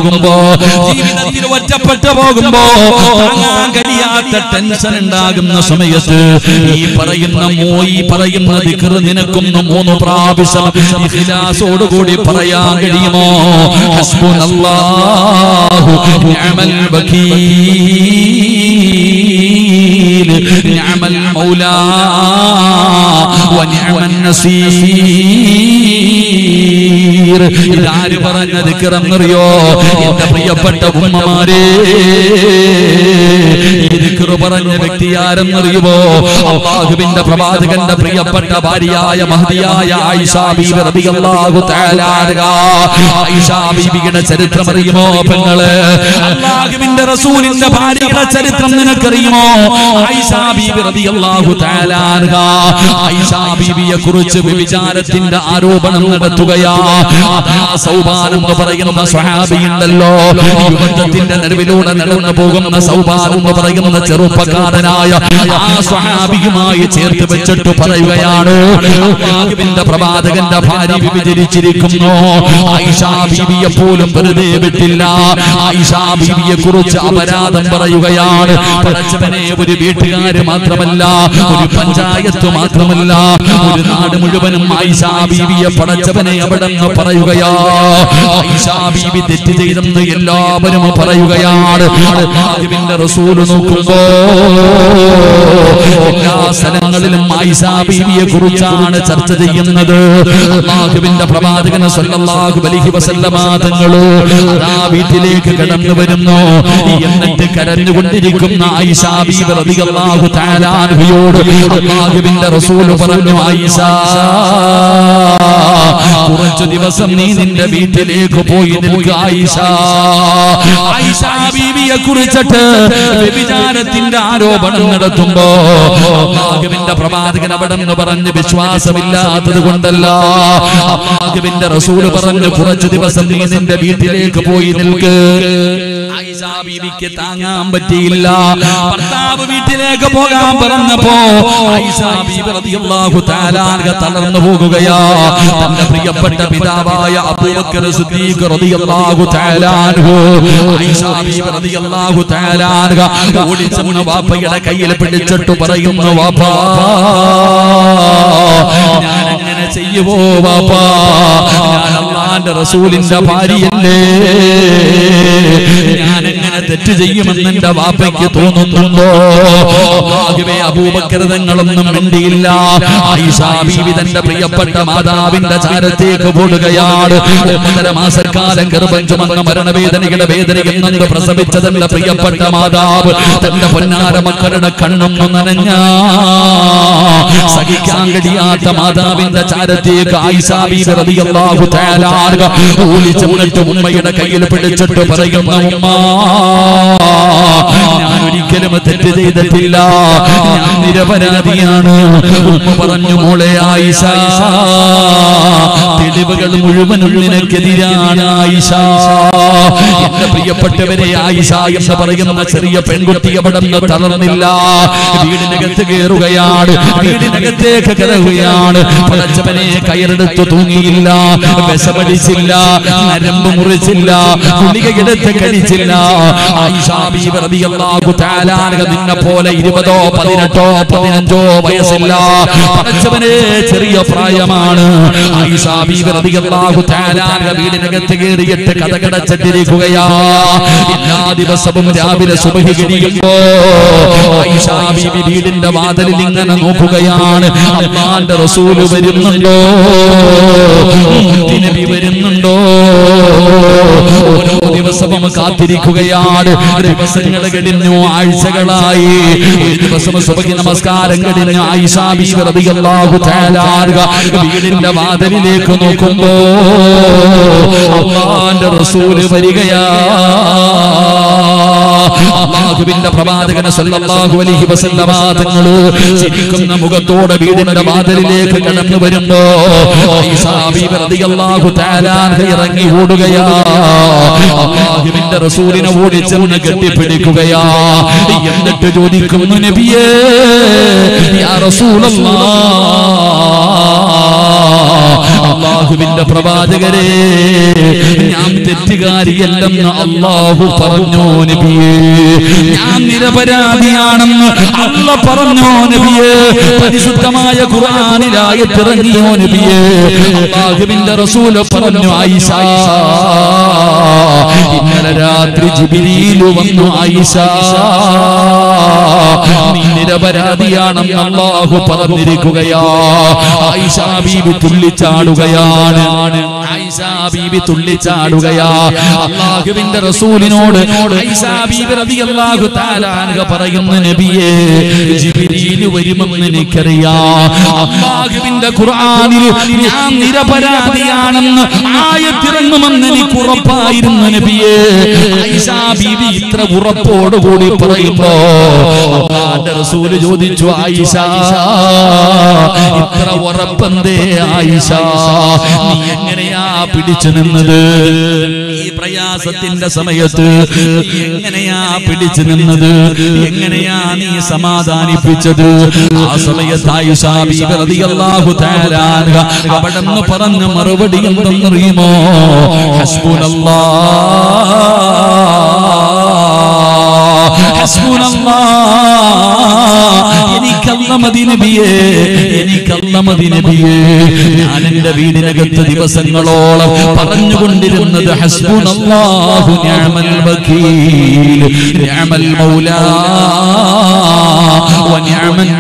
പോകുമ്പോ ജീവിതത്തിൽ ഒറ്റപ്പെട്ടു പോകുമ്പോ താങ്ങാൻ കഴിയാത്ത ടെൻഷൻ ഉണ്ടാകുന്ന സമയത്ത് ഈ പറയുന്ന മൂ ഈ പറയുന്ന ദിക്ർ നിനക്കൊന്ന് മൂന്ന് പ്രാവശ്യം ഇഖ്ലാസോടുകൂടി പറയാൻ കഴിയുമോ ഹസ്ബുനല്ലാഹു നിഅമൽ വകീൽ നിഅമൽ മൗലാ വനിഅമൻ നസീർ ഇതാര് പറഞ്ഞ ദിക്റെന്നറിയോ എന്റെ പ്രിയപ്പെട്ട ഉമ്മമാരെ ഈ ദിക്ർ പറഞ്ഞ വ്യക്തി ആരെന്നറിയുമോ അള്ളാഹുവിന്റെ പ്രവാചകന്റെ പ്രിയപ്പെട്ട ഭാര്യയായ മഹതിയായ ആയിഷ ബീബി റളിയല്ലാഹു തആല അൻഹ. ആയിഷ ബീബിയുടെ ചരിത്രം അറിയുമോ പെങ്ങള് അള്ളാഹുവിന്റെ റസൂലിന്റെ ഭാര്യയുടെ ചരിത്രം നിനക്കറിയുമോ ആയിഷ ബീബി റളിയല്ലാഹു തആല അൻഹ. ആയിഷ ബീബിയെ കുറിച്ച് വ്യഭിചാരത്തിന്റെ ആരോപണം നടത്തുകയാ അതാ സൗബാൻ എന്ന് പറയുന്ന സ്വഹാബിയുണ്ടല്ലോ യുവത്വത്തിന്റെ നടുവിലൂടെ നടന്നു പോകുന്ന സൗബാൻ എന്ന് പറയുന്ന ചെറുപ്പക്കാരനായ ആ സ്വഹാബിയുമായി ചേർത്ത് വെച്ചിട്ട് പറയുകയാണ് അള്ളാഹുവിന്റെ പ്രവാചകന്റെ ഭാര്യ വിഭജിച്ചിരിക്കുന്നു ആയിഷ ബീവിയെ പോലും വെറുതെ വിട്ടില്ല ആയിഷ ബീവിയെ കുറിച്ച് അപരാധം പറയുകയാണ് പടച്ചവനെ ഒരു വീട്ടുകാര് മാത്രമല്ല ഒരു പഞ്ചായത്ത് മാത്രമല്ല ഒരു നാട് മുഴുവനും ആയിഷ ബീവിയെ പടച്ചവനെ അവിടെ നിന്ന് പറയുകയാ ആയിഷ ബീവി തെറ്റ് ചെയ്തെന്ന് എല്ലാവരും പറയുകയാണ് അള്ളാഹുവിന്റെ റസൂല് നോക്കുമ്പോ എല്ലാ സ്ഥലങ്ങളിലും ആയിഷ ബീവിയെ കുറിച്ചാണ് ചർച്ച ചെയ്യുന്നത് അള്ളാഹുവിന്റെ പ്രവാചകൻ സല്ലല്ലാഹു അലൈഹി വസല്ലമ തങ്ങള് അതാ വീട്ടിലേക്ക് കടന്നു വരുന്നു എന്നിട്ട് കരഞ്ഞുകൊണ്ടിരിക്കുന്ന ആയിഷ ബീവി റളിയല്ലാഹു തആല അൻഹയോട് അള്ളാഹുവിന്റെ റസൂൽ പറഞ്ഞു ആയിഷ കുറച്ചു ദിവസം നീ നിന്റെ വീട്ടിലേക്ക് പോയി നിൽക്കുക ആയിഷ ആയിഷ ബീവിയെ കുറിച്ചിട്ട് വ്യഭിചാരത്തിന്റെ ആരോപണം നടത്തുമ്പോ അള്ളാഹുവിന്റെ പ്രവാചകൻ അവിടെ നിന്ന് പറഞ്ഞ് വിശ്വാസമില്ലാത്തത് കൊണ്ടല്ല അള്ളാഹുവിന്റെ റസൂല് പറഞ്ഞു കുറച്ചു ദിവസം നീ നിന്റെ വീട്ടിലേക്ക് പോയി നിൽക്ക് ആയിഷ ബീവിക്ക് താങ്ങാൻ പറ്റിയില്ല ഭർത്താവ് വീട്ടിലേക്ക് പോകാൻ പറഞ്ഞപ്പോ ആയിഷ ബീവി റളിയല്ലാഹു തആല അൻഹ തളർന്നു പോകുകയാ തന്റെ പ്രിയപ്പെട്ട പിതാവായ അബൂബക്കർ സിദ്ദീഖ് റളിയല്ലാഹു തആല അൻഹു ആയിഷ ബീവി റളിയല്ലാഹു തആല അൻഹ ഓടിച്ചെന്ന് വാപ്പയുടെ കയ്യിൽ പിടിച്ചിട്ട് പറയുന്നു വാപ്പാ ഞാൻ അങ്ങനെ ചെയ്യുവോ വാപ്പാ ഞാൻ അള്ളാന്റെ റസൂലിന്റെ ഭാര്യയല്ലേ ഞാൻ എങ്ങനെ തെറ്റ് ചെയ്യുമെന്ന് എന്റെ വാപ്പയ്ക്ക് തോന്നുന്നുണ്ടോ അള്ളാഹുവേ അബൂബക്കർ തങ്ങളൊന്നും മിണ്ടിയില്ല ആയിഷ ബീവി തന്റെ പ്രിയപ്പെട്ട മാതാവിന്റെ ചാരത്തേക്ക് പോടുകയാണ് ഒന്നര മാസക്കാലം ഗർഭം ചുമന്ന മരണവേദനയുടെ വേദനയിൽ നിന്ന് പ്രസവിച്ച തന്റെ പ്രിയപ്പെട്ട മാതാവ് തന്റെ പൊന്നാര മക്കളുടെ കണ്ണും നനഞ്ഞ സഹിക്കാൻ കഴിയാത്ത മാതാവിന്റെ ചാരത്തേക്ക് ആയിഷ ബീവി റളിയല്ലാഹു തആല അൻഹ ഓടിച്ചു മുന്നിട്ട് ഉമ്മയുടെ കയ്യിൽ പിടിച്ചിട്ട് പറയുന്ന ഉമ്മ ഞാൻ ഒരിക്കലും തെറ്റ് ചെയ്തിട്ടില്ല ഞാൻ നിരപരാധിയാണ് ഉമ്മ പറഞ്ഞു മോളെ ആയിഷ തെളിവുകൾ മുഴുവനും നിനക്കെതിരാണ് ആയിഷ എന്റെ പ്രിയപ്പെട്ടവരെ ആയിഷ എന്ന് പറയുന്ന ചെറിയ പെൺകുട്ടി അവിടെ നിന്ന് തളർന്നില്ല വീടിനകത്ത് കയറുകയാണ് വീടിനകത്തേക്ക് കയറുകയാണ് പടച്ചവനെ കയറെടുത്ത് തൂങ്ങിയില്ല വിഷമടിച്ചില്ല നരമ്പ് മുറിച്ചില്ല ഗുളികയെടുത്ത് കഴിച്ചില്ല ആയിഷ ബീവി റളിയല്ലാഹു തആല അൻഹ നിന്നെ പോലെ ഇരുപതോ പതിനെട്ടോ പതിനഞ്ചോ വയസ്സില്ല പടച്ചവനെ ചെറിയ പ്രായമാണ് ആയിഷ ബീവി റളിയല്ലാഹു തആല അൻഹ വീടിനകത്ത് കയറിയിട്ട് കഥകടച്ചിട്ടിരിക്കുകയാ എല്ലാ ദിവസവും രാവിലെ സുബഹി കഴിയുമ്പോ ആയിഷ ബീവി വീടിന്റെ വാതിലിൽ ഇങ്ങനെ നോക്കുകയാണ് അള്ളാന്റെ റസൂല് വരുന്നുണ്ടോ നബി വരുന്നുണ്ടോ ഓരോ ദിവസവും കാത്തിരിക്കുകയാണ് ദിവസങ്ങൾ കഴിഞ്ഞു ആഴ്ചകളായി ഒരു ദിവസം സുബഹി നമസ്കാരം കഴിഞ്ഞു ആയിഷ ബീവി റളിയല്ലാഹു തആല അൻഹ വീടിന്റെ വാതിലിലേക്ക് നോക്കുമ്പോ അള്ളാന്റെ റസൂല് വരികയാ അള്ളാഹുവിന്റെ പ്രവാചകന സല്ലല്ലാഹു അലൈഹി വസല്ലമ തങ്ങള് ചിരിക്കുന്ന മുഖത്തോടെ വീടിന്റെ വാതിലിലേക്ക് കടന്നു വരുമ്പോ ആയിഷാ ബീവി റളിയല്ലാഹു തആല അൻഹ ഇറങ്ങി ഓടുകയാ അള്ളാഹുവിന്റെ റസൂലിനെ ഓടിച്ചെന്ന് കെട്ടിപ്പിടിക്കുകയാ എന്നിട്ട് ചോദിക്കുന്നു നബിയേ യാ റസൂലല്ലാഹ് അള്ളാഹുവിന്റെ പ്രവാചകരെ ഞാൻ ഞാൻ തെറ്റുകാരിയല്ലെന്ന് അള്ളാഹു പറഞ്ഞു നബിയേ ഞാൻ നിരപരാധിയാണെന്ന് അല്ല പറഞ്ഞോ നബിയേ പരിശുദ്ധമായ ഖുർആനിലായത്തിറങ്ങിയോ നബിയേ അള്ളാഹുവിന്റെ റസൂല് പറഞ്ഞു ആയിഷ ഇന്നലെ രാത്രി ജിബിരിയിൽ വന്നു ആയിഷ നീ നിരപരാധിയാണെന്ന് അള്ളാഹു പറഞ്ഞിരിക്കുകയാ ആയിഷ ബീബി തുള്ളിച്ചാടുകയാണ് ആയിഷ ബീബി തുള്ളിച്ചാടുകയാ അള്ളാഹുവിന്റെ റസൂലിനോട് ആയിഷ ബീബി റളിയല്ലാഹു തആല അൻഹ പറയുന്ന നബിയേ ജിബ്രീൽ വരുമെന്ന് എനിക്കറിയാം അള്ളാഹുവിന്റെ ഖുർആനിൽ ഞാൻ നിരപരാധിയാണെന്ന് ആയത്തിറങ്ങുമെന്ന് എനിക്ക് ഉറപ്പായിരുന്നു നബിയേ ആയിഷ ബീബി ഇത്ര ഉറപ്പോടുകൂടി പറയുമ്പോ അള്ളാന്റെ റസൂല് ചോദിച്ചു ആയിഷ ഇത്ര ഉറപ്പെന്തേ ആയിഷ നീ എങ്ങനെയാ പിടിച്ചു നിന്നത് ഈ പ്രയാസത്തിന്റെ സമയത്ത് നീ എങ്ങനെയാ പിടിച്ചു നിന്നത് എങ്ങനെയാ നീ സമാധാനിപ്പിച്ചത് ആ സമയത്ത് ആയിഷ ബീബി റളിയല്ലാഹു തആല അൻഹ അവിടെന്ന് പറഞ്ഞ മറുപടി എന്തെന്നറിയുമോ ഹസ്ബുനല്ലാ എനിക്കല്ല മതി നബിയേ എനിക്കല്ല മതി നബിയേ ഞാൻ എന്റെ വീടിനകത്ത് ദിവസങ്ങളോളം പറഞ്ഞുകൊണ്ടിരുന്നത് ഹസ്ബുനല്ലാഹു നിഅമൽ വകീൽ നിഅമൽ മൗലാ വനിഅമൻ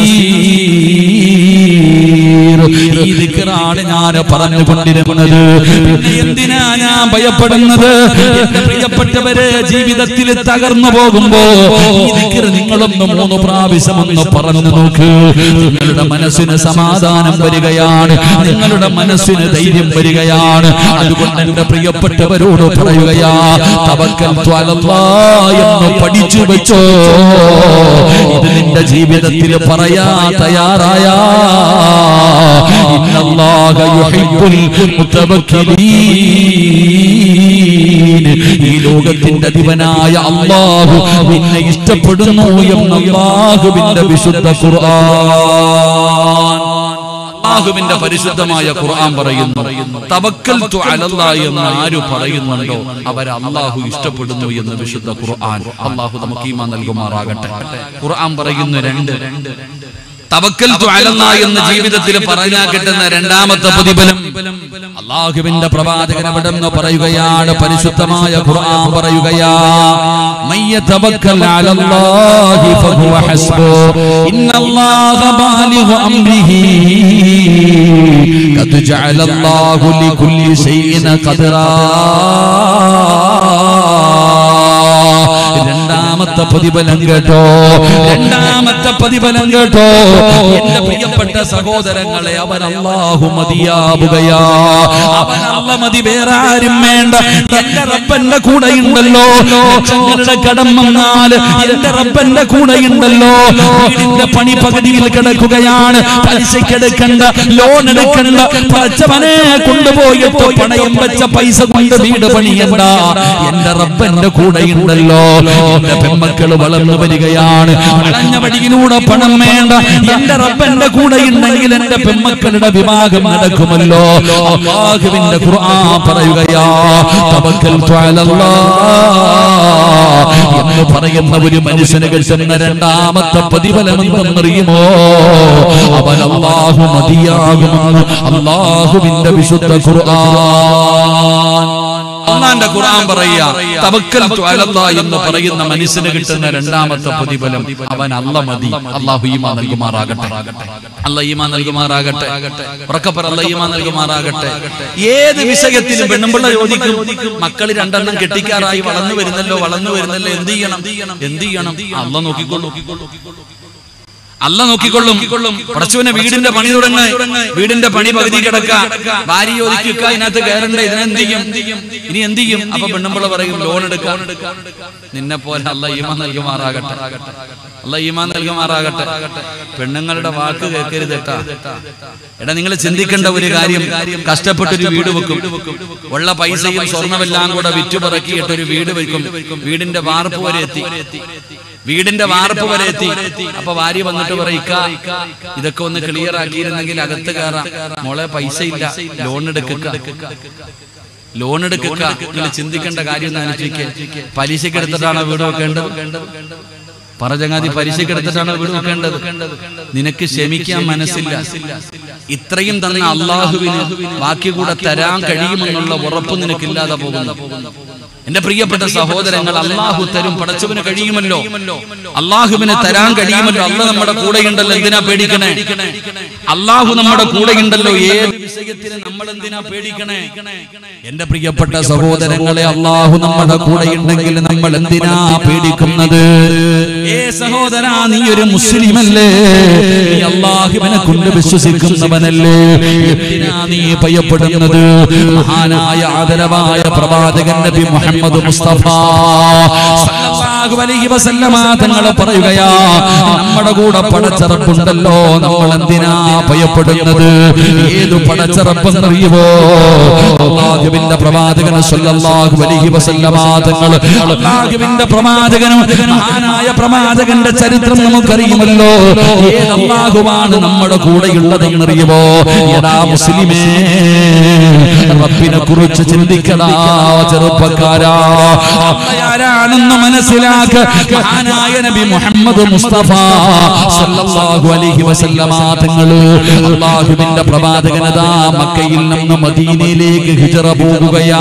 നസീർ ഈ ദിക്റാണ് ഞാൻ പറഞ്ഞുകൊണ്ടിരുന്നത് പിന്നെ എന്തിനാ ഞാൻ ഭയപ്പെടുന്നത് എന്റെ പ്രിയപ്പെട്ടവരെ ജീവിതത്തിൽ തകർന്നു പോകുമ്പോ ഈ ദിക്ർ നിങ്ങളൊന്ന് മൂന്ന് പ്രാവശ്യം ഒന്ന് പറഞ്ഞു നോക്ക് നിങ്ങളുടെ മനസ്സിന് സമാധാനം വരികയാണ് നിങ്ങളുടെ മനസ്സിന് ധൈര്യം വരികയാണ് അതുകൊണ്ട് എന്റെ പ്രിയപ്പെട്ടവരോട് പറയുകയാ തവക്കൽ എന്ന് പഠിച്ചു വെച്ചോ ഇത് നിന്റെ ജീവിതത്തിൽ പറയാ തയ്യാറായ ഇന്നല്ലാഹ യുഹിബ്ബുൽ മുതവക്കിലീൻ ഈ ലോകത്തിന്റെ അധിപനായ അള്ളാഹു നിന്നെ ഇഷ്ടപ്പെടുന്നു എന്ന് അള്ളാഹുവിന്റെ വിശുദ്ധ ഖുർആൻ അള്ളാഹുവിന്റെ പരിശുദ്ധമായ ഖുർആൻ പറയുന്നു തവക്കൽ എന്ന് ആര് പറയുന്നുണ്ടോ അവരെ അള്ളാഹു ഇഷ്ടപ്പെടുന്നു എന്ന് വിശുദ്ധ ഖുർആൻ അള്ളാഹു നമുക്ക് ഈമാ നൽകുമാറാകട്ടെ ഖുർആൻ പറയുന്നു രണ്ട് തവക്കൽ എന്ന ജീവിതത്തിൽ പറഞ്ഞാൽ കിട്ടുന്ന രണ്ടാമത്തെ പ്രതിഫലം അള്ളാഹുവിന്റെ പ്രവാചകൻ അവിടെ നിന്ന് പറയുകയാണ് പരിശുദ്ധമായ ഖുർആൻ പറയുകയാ മയ്യ തവക്കൽ അലല്ലാഹി ഫഹുവ ഹസ്ബു ഇന്നല്ലാഹ ബാലിഗു അംരിഹി ഖദ് ജഅലല്ലാഹു ലികുല്ലി ശൈഇൻ ഖദറാ രണ്ടാമത്തെ പ്രതിഫലം കേട്ടോ രണ്ടാമത്തെ പ്രതിഫലം കേട്ടോ എന്റെ പ്രിയപ്പെട്ട സഹോദരങ്ങളെ അവൻ അള്ളാഹു മതിയാവുകയാ അവൻ അല്ല മതി വേറെ ആരും വേണ്ട എന്റെ റബ്ബന്റെ കൂടെ ഉണ്ടല്ലോ ലക്ഷങ്ങളുടെ കടം വന്നാൽ എന്റെ റബ്ബന്റെ കൂടെ ഉണ്ടല്ലോ വീടിന്റെ പണി പകുതിയിൽ കിടക്കുകയാണ് പലിശയ്ക്ക് എടുക്കണ്ട ലോൺ എടുക്കണ്ട പച്ചവനെ കൊണ്ടുപോയിട്ട് പണയം വെച്ച പൈസ കൊണ്ട് വീട് പണിയണ്ട എന്റെ റബ്ബന്റെ കൂടെ ഉണ്ടല്ലോ എന്റെ പെമ്മക്കൾ വളർന്നു വരികയാണ് വളഞ്ഞ വഴിയിലൂടെ പണം വേണ്ട എന്റെ റബ്ബന്റെ കൂടെ ഉണ്ടെങ്കിൽ എന്റെ പെമ്മക്കളുടെ വിവാഹം നടക്കുമല്ലോ അള്ളാഹുവിന്റെ ഖുർആൻ പറയുകയാ തവക്കൽതു അലല്ലാഹ് എന്ന് പറയുന്ന ഒരു മനുഷ്യന് കിട്ടുന്ന രണ്ടാമത്തെ പ്രതിഫലം എന്തെന്നറിയുമോ അവൻ അള്ളാഹു മതിയാകുമെന്ന് അള്ളാഹുവിന്റെ വിശുദ്ധ ഖുർആൻ അള്ളാന്റെ ഖുർആൻ പറയാ തവക്കൽതു അലല്ലാഹ് എന്ന് പറയുന്ന മനുഷ്യന് കിട്ടുന്ന രണ്ടാമത്തെ പ്രതിഫലം അവൻ അല്ല മതി അള്ളാഹു ഈമാ നൽകുമാറാകട്ടെ അല്ല ഈമാ നൽകുമാറാകട്ടെ ഉറക്കപ്പറ അല്ല ഈമാ നൽകുമാറാകട്ടെ ഏത് വിഷയത്തിലും പെണ്ണുമ്പിള്ള ചോദിക്കും മക്കൾ രണ്ടെണ്ണം കെട്ടിക്കാറായി വളർന്നു വരുന്നല്ലോ വളർന്നു വരുന്നല്ലോ എന്ത് ചെയ്യണം എന്ത് ചെയ്യണം അല്ല നോക്കിക്കൊള്ളു അല്ല നോക്കിക്കൊള്ളും പടച്ചുവിനെ വീടിന്റെ പണി തുടങ്ങ വീടിന്റെ പണി പകുതി കിടക്ക ഭാര്യ ചോദിക്കുക അതിനകത്ത് കയറണ്ട ഇതിനെന്ത് ചെയ്യും ഇനി എന്ത് ചെയ്യും അപ്പൊ പെണ്ണുമ്പിള പറയും ലോൺ എടുക്കാം നിന്നെ പോലെ അല്ല ഈമാ നൽകുമാറാകട്ടെ അല്ല ഈമാ നൽകുമാറാകട്ടെ പെണ്ണുങ്ങളുടെ വാക്ക് കേൾക്കരുത് കേട്ടാ എടാ നിങ്ങൾ ചിന്തിക്കേണ്ട ഒരു കാര്യം കഷ്ടപ്പെട്ടൊരു വീട് വെക്കും ഉള്ള പൈസയും സ്വർണമെല്ലാം കൂടെ വിറ്റുപറക്കിയിട്ട് ഒരു വീട് വെക്കും വീടിന്റെ വാർപ്പ് വരെ എത്തി വീടിന്റെ വാർപ്പ് വരെ എത്തി അപ്പൊ ഭാര്യ വന്നിട്ട് പറയിക്ക ഇതൊക്കെ ഒന്ന് ക്ലിയർ ആക്കിയിരുന്നെങ്കിൽ അകത്ത് കയറാം മോളെ പൈസ ഇല്ല ലോൺ എടുക്കുക ലോൺ എടുക്കുക നിങ്ങൾ ചിന്തിക്കേണ്ട കാര്യം ഒന്ന് ആലോചിക്കുക പലിശക്ക് എടുത്തിട്ടാണോ വീട് വെക്കേണ്ടത് പറചങ്ങാതി പലിശക്ക് എടുത്തിട്ടാണോ വീട് വെക്കേണ്ടത് നിനക്ക് ക്ഷമിക്കാൻ മനസ്സില്ല ഇത്രയും തന്ന അള്ളാഹുവിന് ബാക്കി കൂടെ തരാൻ കഴിയുമെന്നുള്ള ഉറപ്പ് നിനക്കില്ലാതെ പോകുന്നു എന്റെ പ്രിയപ്പെട്ട സഹോദരങ്ങൾ അള്ളാഹു തരും പടച്ചവന് കഴിയുമല്ലോ അള്ളാഹുവിന് തരാൻ കഴിയുമല്ലോ അല്ല നമ്മുടെ കൂടെയുണ്ടല്ലോ എന്തിനാ പേടിക്കണേ അള്ളാഹു നമ്മുടെ കൂടെയുണ്ടല്ലോ ഏത് വിഷയത്തിന് നമ്മൾ എന്തിനാ പേടിക്കണേ എന്റെ പ്രിയപ്പെട്ട സഹോദരങ്ങളെ അള്ളാഹു നമ്മുടെ കൂടെയുണ്ടെങ്കിൽ നമ്മൾ എന്തിനാ പേടിക്കുന്നത് ഏ സഹോദരാ നീ ഒരു മുസ്ലിമല്ലേ നീ അള്ളാഹുവിനെ കൊണ്ട് വിശ്വസിക്കുന്നവനല്ലേ എന്തിനാ നീ ഭയപ്പെടുന്നത് മഹാനായ ആദരവായ പ്രവാചകൻ നബി മുഹമ്മദ് മുസ്തഫ സല്ലല്ലാഹു അലൈഹി വസല്ലമ തങ്ങൾ പറയുകയാ നമ്മുടെ കൂടെ പടച്ചറപ്പുണ്ടല്ലോ നമ്മൾ എന്തിനാ ഭയപ്പെടുന്നത് ഏത് പടച്ചറപ്പെന്നറിയുമോ അള്ളാഹുവിന്റെ പ്രവാചകൻ സല്ലല്ലാഹു അലൈഹി വസല്ലമ തങ്ങൾ അള്ളാഹുവിന്റെ പ്രവാചകനും മഹാനായ പ്രവാചകന്റെ ചരിത്രം നമുക്കറിയുമല്ലോ ഏത് അള്ളാഹുവാണ് നമ്മുടെ കൂടെയുള്ളതെന്നറിയുമോ എടാ മുസ്ലിമേ റബ്ബിനെ കുറിച്ച് ചിന്തിക്കടാ ചെറുപ്പക്കാരാ ആരാണെന്ന് മനസ്സിലാക്ക മഹാനായ നബി മുഹമ്മദ് മുസ്തഫ സല്ലല്ലാഹു അലൈഹി വസല്ലമ തങ്ങള് അള്ളാഹുവിന്റെ പ്രവാചകനതാ മക്കയിൽ നിന്ന് മദീനയിലേക്ക് ഹിജറ പോകുകയാ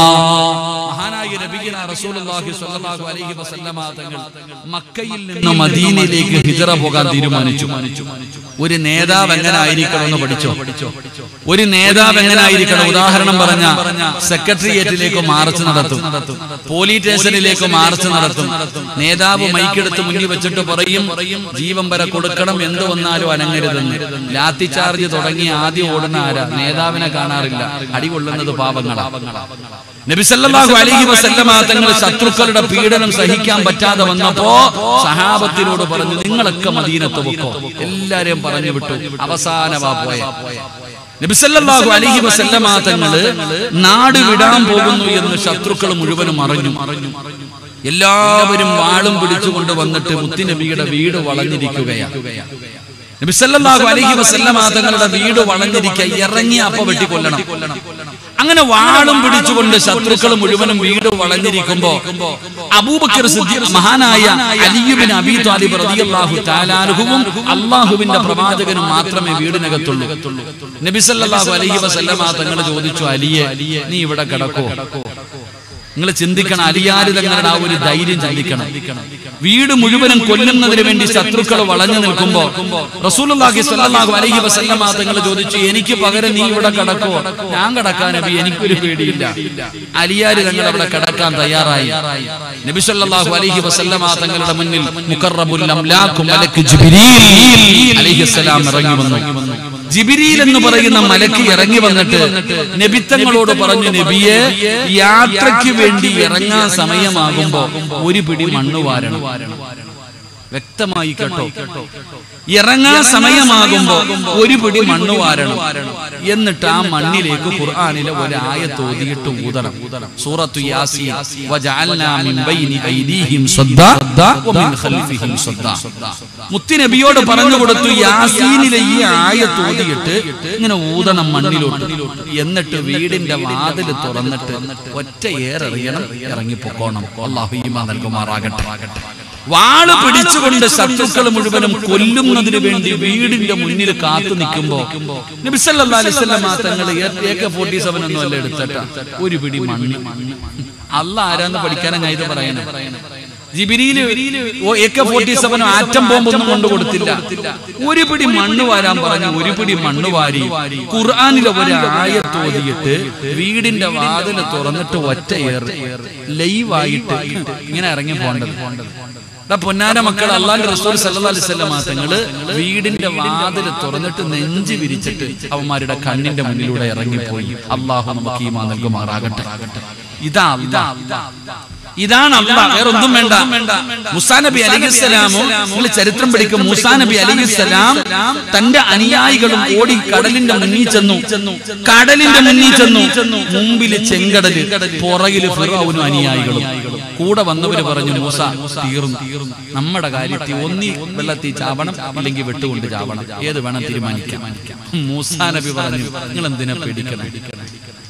മഹാനായ നബിയിന റസൂലുള്ളാഹി സ്വല്ലല്ലാഹു അലൈഹി വസല്ലമ തങ്ങൾ മക്കയിൽ നിന്ന് മദീനയിലേക്ക് ഹിജറ പോകാൻ തീരുമാനിച്ചു ഒരു നേതാവ് എങ്ങനെ ആയിരിക്കണം എന്ന് പഠിച്ചോ ഒരു നേതാവ് എങ്ങനെ ആയിരിക്കണം ഉദാഹരണം പറഞ്ഞ സെക്രട്ടേറിയറ്റിലേക്ക് മാർച്ച് നടത്തും പോലീസ് സ്റ്റേഷനിലേക്ക് മാർച്ച് നടത്തും നേതാവ് മൈക്കെടുത്ത് മുന്നിൽ വെച്ചിട്ട് പറയും ജീവൻ വരെ കൊടുക്കണം എന്ത് വന്നാലും അനങ്ങരുതെന്ന് ലാത്തി ചാർജ് തുടങ്ങി ആദ്യം ഓടുന്ന ആരാ നേതാവിനെ കാണാറില്ല അടികൊള്ളുന്നത് പാവങ്ങളാ നബിസല്ലാഹു അലൈഹി വസല്ലമ തങ്ങൾ ശത്രുക്കളുടെ പീഡനം സഹിക്കാൻ പറ്റാതെ വന്നപ്പോ സഹാബത്തിനോട് പറഞ്ഞു നിങ്ങളൊക്കെ മദീനത്ത് വെക്കോ എല്ലാരെയും പറഞ്ഞു വിട്ടു അവസാനമാ പോയ നബിസല്ലാഹു അലൈഹി വസല്ലമ തങ്ങള് നാട് വിടാൻ പോകുന്നു എന്ന് ശത്രുക്കൾ മുഴുവനും അറിഞ്ഞു എല്ലാവരും വാളും പിടിച്ചുകൊണ്ട് വന്നിട്ട് മുത്തുനബിയുടെ വീട് വളഞ്ഞിരിക്കുകയാണ് നബിസല്ലാഹു അലൈഹി വസല്ലമ തങ്ങളുടെ വീട് വളഞ്ഞിരിക്കുക ഇറങ്ങി അപ്പ വെട്ടിക്കൊല്ലണം അങ്ങനെ വാളും പിടിച്ചുകൊണ്ട് ശത്രുക്കൾ മുഴുവനും വീട് വളഞ്ഞിരിക്കുമ്പോ അബൂബക്കർ സിദ്ദീഖ് മഹാനായ അലിയുബിൻ അബി താലിബ് റളിയല്ലാഹു തആലാനുഹുവും അള്ളാഹുവിന്റെ പ്രവാചകനും മാത്രമേ വീടിനകത്തുള്ളൂ നബി സല്ലല്ലാഹു അലൈഹി വസല്ലമ തങ്ങൾ ചോദിച്ചു അലിയെ നീ ഇവിടെ കിടക്കോ നിങ്ങൾ ചിന്തിക്കണം അലിയാര് തങ്ങളുടെ ആ ഒരു ധൈര്യം ചിന്തിക്കണം വീട് മുഴുവനും കൊല്ലുന്നതിന് വേണ്ടി ശത്രുക്കൾ വളഞ്ഞു നിൽക്കുമ്പോ റസൂലുള്ളാഹി സ്വല്ലല്ലാഹു അലൈഹി വസല്ലമ തങ്ങൾ ചോദിച്ചു എനിക്ക് പകരം നീ ഇവിടെ കിടക്കോ ഞാൻ കിടക്കാൻ നബി എനിക്കൊരു പേടിയില്ല അലിയാര് തങ്ങൾ അവിടെ കിടക്കാൻ തയ്യാറായി നബി സല്ലല്ലാഹു അലൈഹി വസല്ലമ തങ്ങളുടെ മുന്നിൽ മുഖറബുൽ അംലാഖു മലക്ക് ജിബ്രീൽ അലൈഹിസ്സലാം ഇറങ്ങി വന്നു ജിബിരിയിൽ എന്ന് പറയുന്ന മലക്ക് ഇറങ്ങി വന്നിട്ട് നബിത്തങ്ങളോട് പറഞ്ഞു നബിയെ യാത്രയ്ക്ക് വേണ്ടി ഇറങ്ങാൻ സമയമാകുമ്പോ ഒരു പിടി മണ്ണ് വാരണം വ്യക്തമായി കേട്ടോ ഇറങ്ങാൻ സമയമാകുമ്പോ ഒരു പിടി മണ്ണ് വാരണം എന്നിട്ട് ആ മണ്ണിലേക്ക് ഖുർആനിലെ ഒരു ആയത്ത് ഓതിയിട്ട് ഊതണം സൂറത്തു യാസീൻ വജഅൽനാ മിൻ ബൈനി ഐദീഹിം സദ്ദ വമിൻ ഖൽഫിഹിം സദ്ദ മുത്തുനബിയോട് പറഞ്ഞു കൊടുത്തു യാസീനിലെ ഈ ആയത്ത് ഓതിയിട്ട് ഇങ്ങനെ ഊതണം മണ്ണിലോട്ട് എന്നിട്ട് വീടിന്റെ വാതിൽ തുറന്നിട്ട് ഒറ്റ ഏറെറിയണം ഇറങ്ങിപ്പോക്കോണം അള്ളാഹു ഈമാ നൽകുമാറാകട്ടെ വാള് പിടിച്ചുകൊണ്ട് ശത്രുക്കൾ മുഴുവനും കൊല്ലുന്നതിന് വേണ്ടി വീടിന്റെ മുന്നിൽ കാത്തു നിൽക്കുമ്പോ നബിസല്ലാ തങ്ങൾ എ കെ ഫോർട്ടി സെവൻ ഒന്നും അല്ല എടുത്തട്ട ഒരു പിടി മണ്ണ് അല്ല ആരാന്ന് പഠിക്കാനാ ഞാൻ ഇത് പറയണേ ജിബിരിയില് എ കെ ഫോർട്ടി സെവനും ആറ്റം ബോംബൊന്നും കൊണ്ടു കൊടുത്തില്ല ഒരു പിടി മണ്ണ് വാരാൻ പറഞ്ഞു ഒരു പിടി മണ്ണ് വാരി ഖുർആാനിലെ ഒരു ആയത്തോതിയിട്ട് വീടിന്റെ വാതില് തുറന്നിട്ട് ഒറ്റ ഏറ് ലൈവായിട്ട് ഇങ്ങനെ ഇറങ്ങി പോകേണ്ടത് ദാ പൊന്നാര മക്കൾ അള്ളാന്റെ റസൂൽ സല്ലല്ലാഹു അലൈഹി വസല്ലം തങ്ങള് വീടിന്റെ വാതില് തുറന്നിട്ട് നെഞ്ച് വിരിച്ചിട്ട് അവന്മാരുടെ കണ്ണിന്റെ മുന്നിലൂടെ ഇറങ്ങിപ്പോയി അള്ളാഹു നമുക്ക് ഈമാ നൽകുമാറാകട്ടെ ഇതാ അല്ലാ ഇതാണ് അള്ളാഹ് വേറെ ഒന്നും വേണ്ട മുസാ നബി അലിഹിസ്സലാമും നിങ്ങൾ ചരിത്രം പഠിക്കും മുസാ നബി അലിഹിസ്സലാം തന്റെ അനുയായികളും ഓടി കടലിന്റെ മുന്നിൽ ചെന്നു കടലിന്റെ മുന്നിൽ ചെന്നു മുമ്പില് ചെങ്കടല് പുറകില് ഫിറൗനും അനുയായികളും കൂടെ വന്നവര് പറഞ്ഞു മൂസ തീർന്നു നമ്മുടെ കാര്യത്തിൽ ഒന്നി വെള്ളത്തിൽ ചാവണം ഇല്ലെങ്കിൽ വെട്ടുകൊണ്ട് ചാവണം ഏത് വേണം തീരുമാനിക്കാം മൂസാ നബി പറഞ്ഞു നിങ്ങൾ എന്തിനാ പേടിക്കണം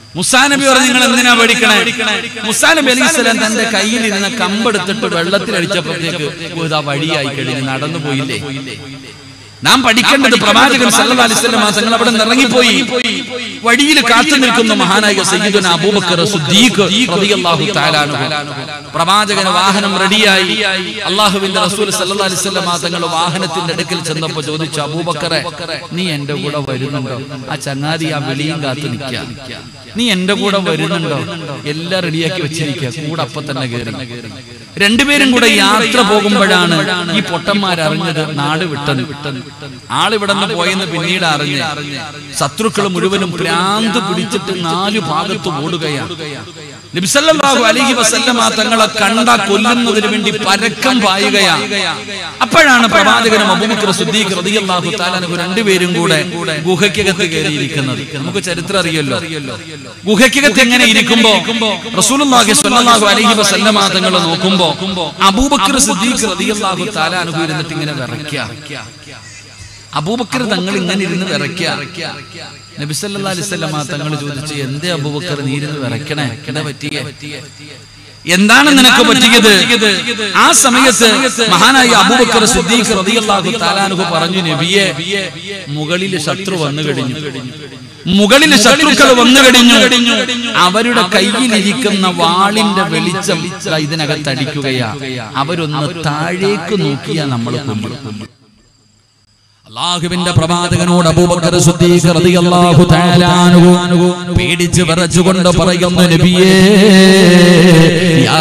മുസാ നബി പറഞ്ഞു നിങ്ങൾ എന്തിനാ പേടിക്കണേ മുസാ നബി അലൈഹി സ്വലാം തന്റെ കയ്യിൽ ഇരുന്ന കമ്പെടുത്തിട്ട് വെള്ളത്തിൽ അടിച്ചപ്പോഴത്തേക്ക് ഓ, ഇതാ വഴിയായി കഴിഞ്ഞ് നടന്നു പോയില്ലേ നാം പഠിക്കേണ്ടത് പ്രവാചകൻ സല്ലല്ലാഹു അലൈഹി വസല്ലം തങ്ങൾ അവിടെ നിന്ന് ഇറങ്ങിപ്പോയി വഴിയിൽ കാത്തു നിൽക്കുന്ന മഹാനായ സയ്യിദുന അബൂബക്കർ സിദ്ദീഖ് റളിയല്ലാഹു തആല അൻഹു പ്രവാചകൻ വാഹനം റെഡിയായി അള്ളാഹുവിന്റെ റസൂൽ സല്ലല്ലാഹു അലൈഹി വസല്ലം തങ്ങൾ വാഹനത്തിന്റെ അടുക്കൽ ചെന്നപ്പോൾ ചോദിച്ചു അബൂബക്കറെ നീ എന്റെ കൂടെ വരുന്നുണ്ടോ ആ ചങ്ങാതി ആ വെളിയും കാത്തു നിൽക്കുക നീ എന്റെ കൂടെ വരുന്നുണ്ടോ എല്ലാം റെഡിയാക്കി വെച്ചിരിക്കുക കൂടെ അപ്പൊ തന്നെ കയറി രണ്ടുപേരും കൂടെ യാത്ര പോകുമ്പോഴാണ് ഈ പൊട്ടന്മാർ അറിഞ്ഞത് നാട് വിട്ടത് ആളിവിടെ നിന്ന് പോയെന്ന് പിന്നീട് അറിഞ്ഞ് ശത്രുക്കൾ മുഴുവനും ഭ്രാന്ത് പിടിച്ചിട്ട് നാലു ഭാഗത്ത് ഓടുകയാണ് നബിസല്ലാഹു അലൈഹി വസല്ലമ തങ്ങളെ കണ്ട കൊല്ലുന്നതിന് വേണ്ടി പരക്കം പായുകയാണ് അപ്പോഴാണ് പ്രവാചകനും അബൂബക്കർ സിദ്ദീഖ് റളിയല്ലാഹു തആല രണ്ടുപേരും കൂടെ ഗുഹയ്ക്കകത്ത് കയറിയിരിക്കുന്നത് നമുക്ക് ചരിത്രം അറിയല്ലോ ഗുഹയ്ക്കകത്ത് എങ്ങനെ ഇരിക്കുമ്പോ റസൂലുള്ളാഹി സ്വല്ലല്ലാഹു അലൈഹി വസല്ലമ തങ്ങൾ നോക്കുമ്പോ അബൂബക്കർ സിദ്ദീഖ് റളിയല്ലാഹു തആല അനുഭവം ഇരുന്നിട്ട് ഇങ്ങനെ വിറയ്ക്കുക അബൂബക്കർ തങ്ങൾ ഇങ്ങനെ ഇരുന്ന് വിറയ്ക്കുക നബി സല്ലല്ലാഹു അലൈഹി വസല്ലമ തങ്ങൾ ചോദിച്ചു എന്തേ അബൂബക്കർ നീ ഇരുന്ന് വിറയ്ക്കണേ എന്താ പറ്റിയേ എന്താണ് നിനക്ക് പറ്റിയത് ആ സമയത്ത് മഹാനായ അബൂബക്കർ സിദ്ദീഖ് റളിയല്ലാഹു തആലാനുഹു പറഞ്ഞു നബിയെ മുകളിൽ ശത്രു വന്നു കഴിഞ്ഞു മുകളിൽ ശത്രുക്കൾ വന്നു കഴിഞ്ഞു അവരുടെ കയ്യിലിരിക്കുന്ന വാളിന്റെ വെളിച്ചം ദാ ഇതിനകത്ത് അടിക്കുകയാ അവരൊന്ന് താഴേക്ക് നോക്കിയാ നമ്മൾ കൊല്ലും അള്ളാഹുവിന്റെ പ്രവാചകനോട് അബൂബക്കർ സിദ്ദീഖ് റളിയല്ലാഹു തആല അൻഹു പേടിച്ച് വിറച്ചുകൊണ്ട് പറയുന്നു നബിയേ യാ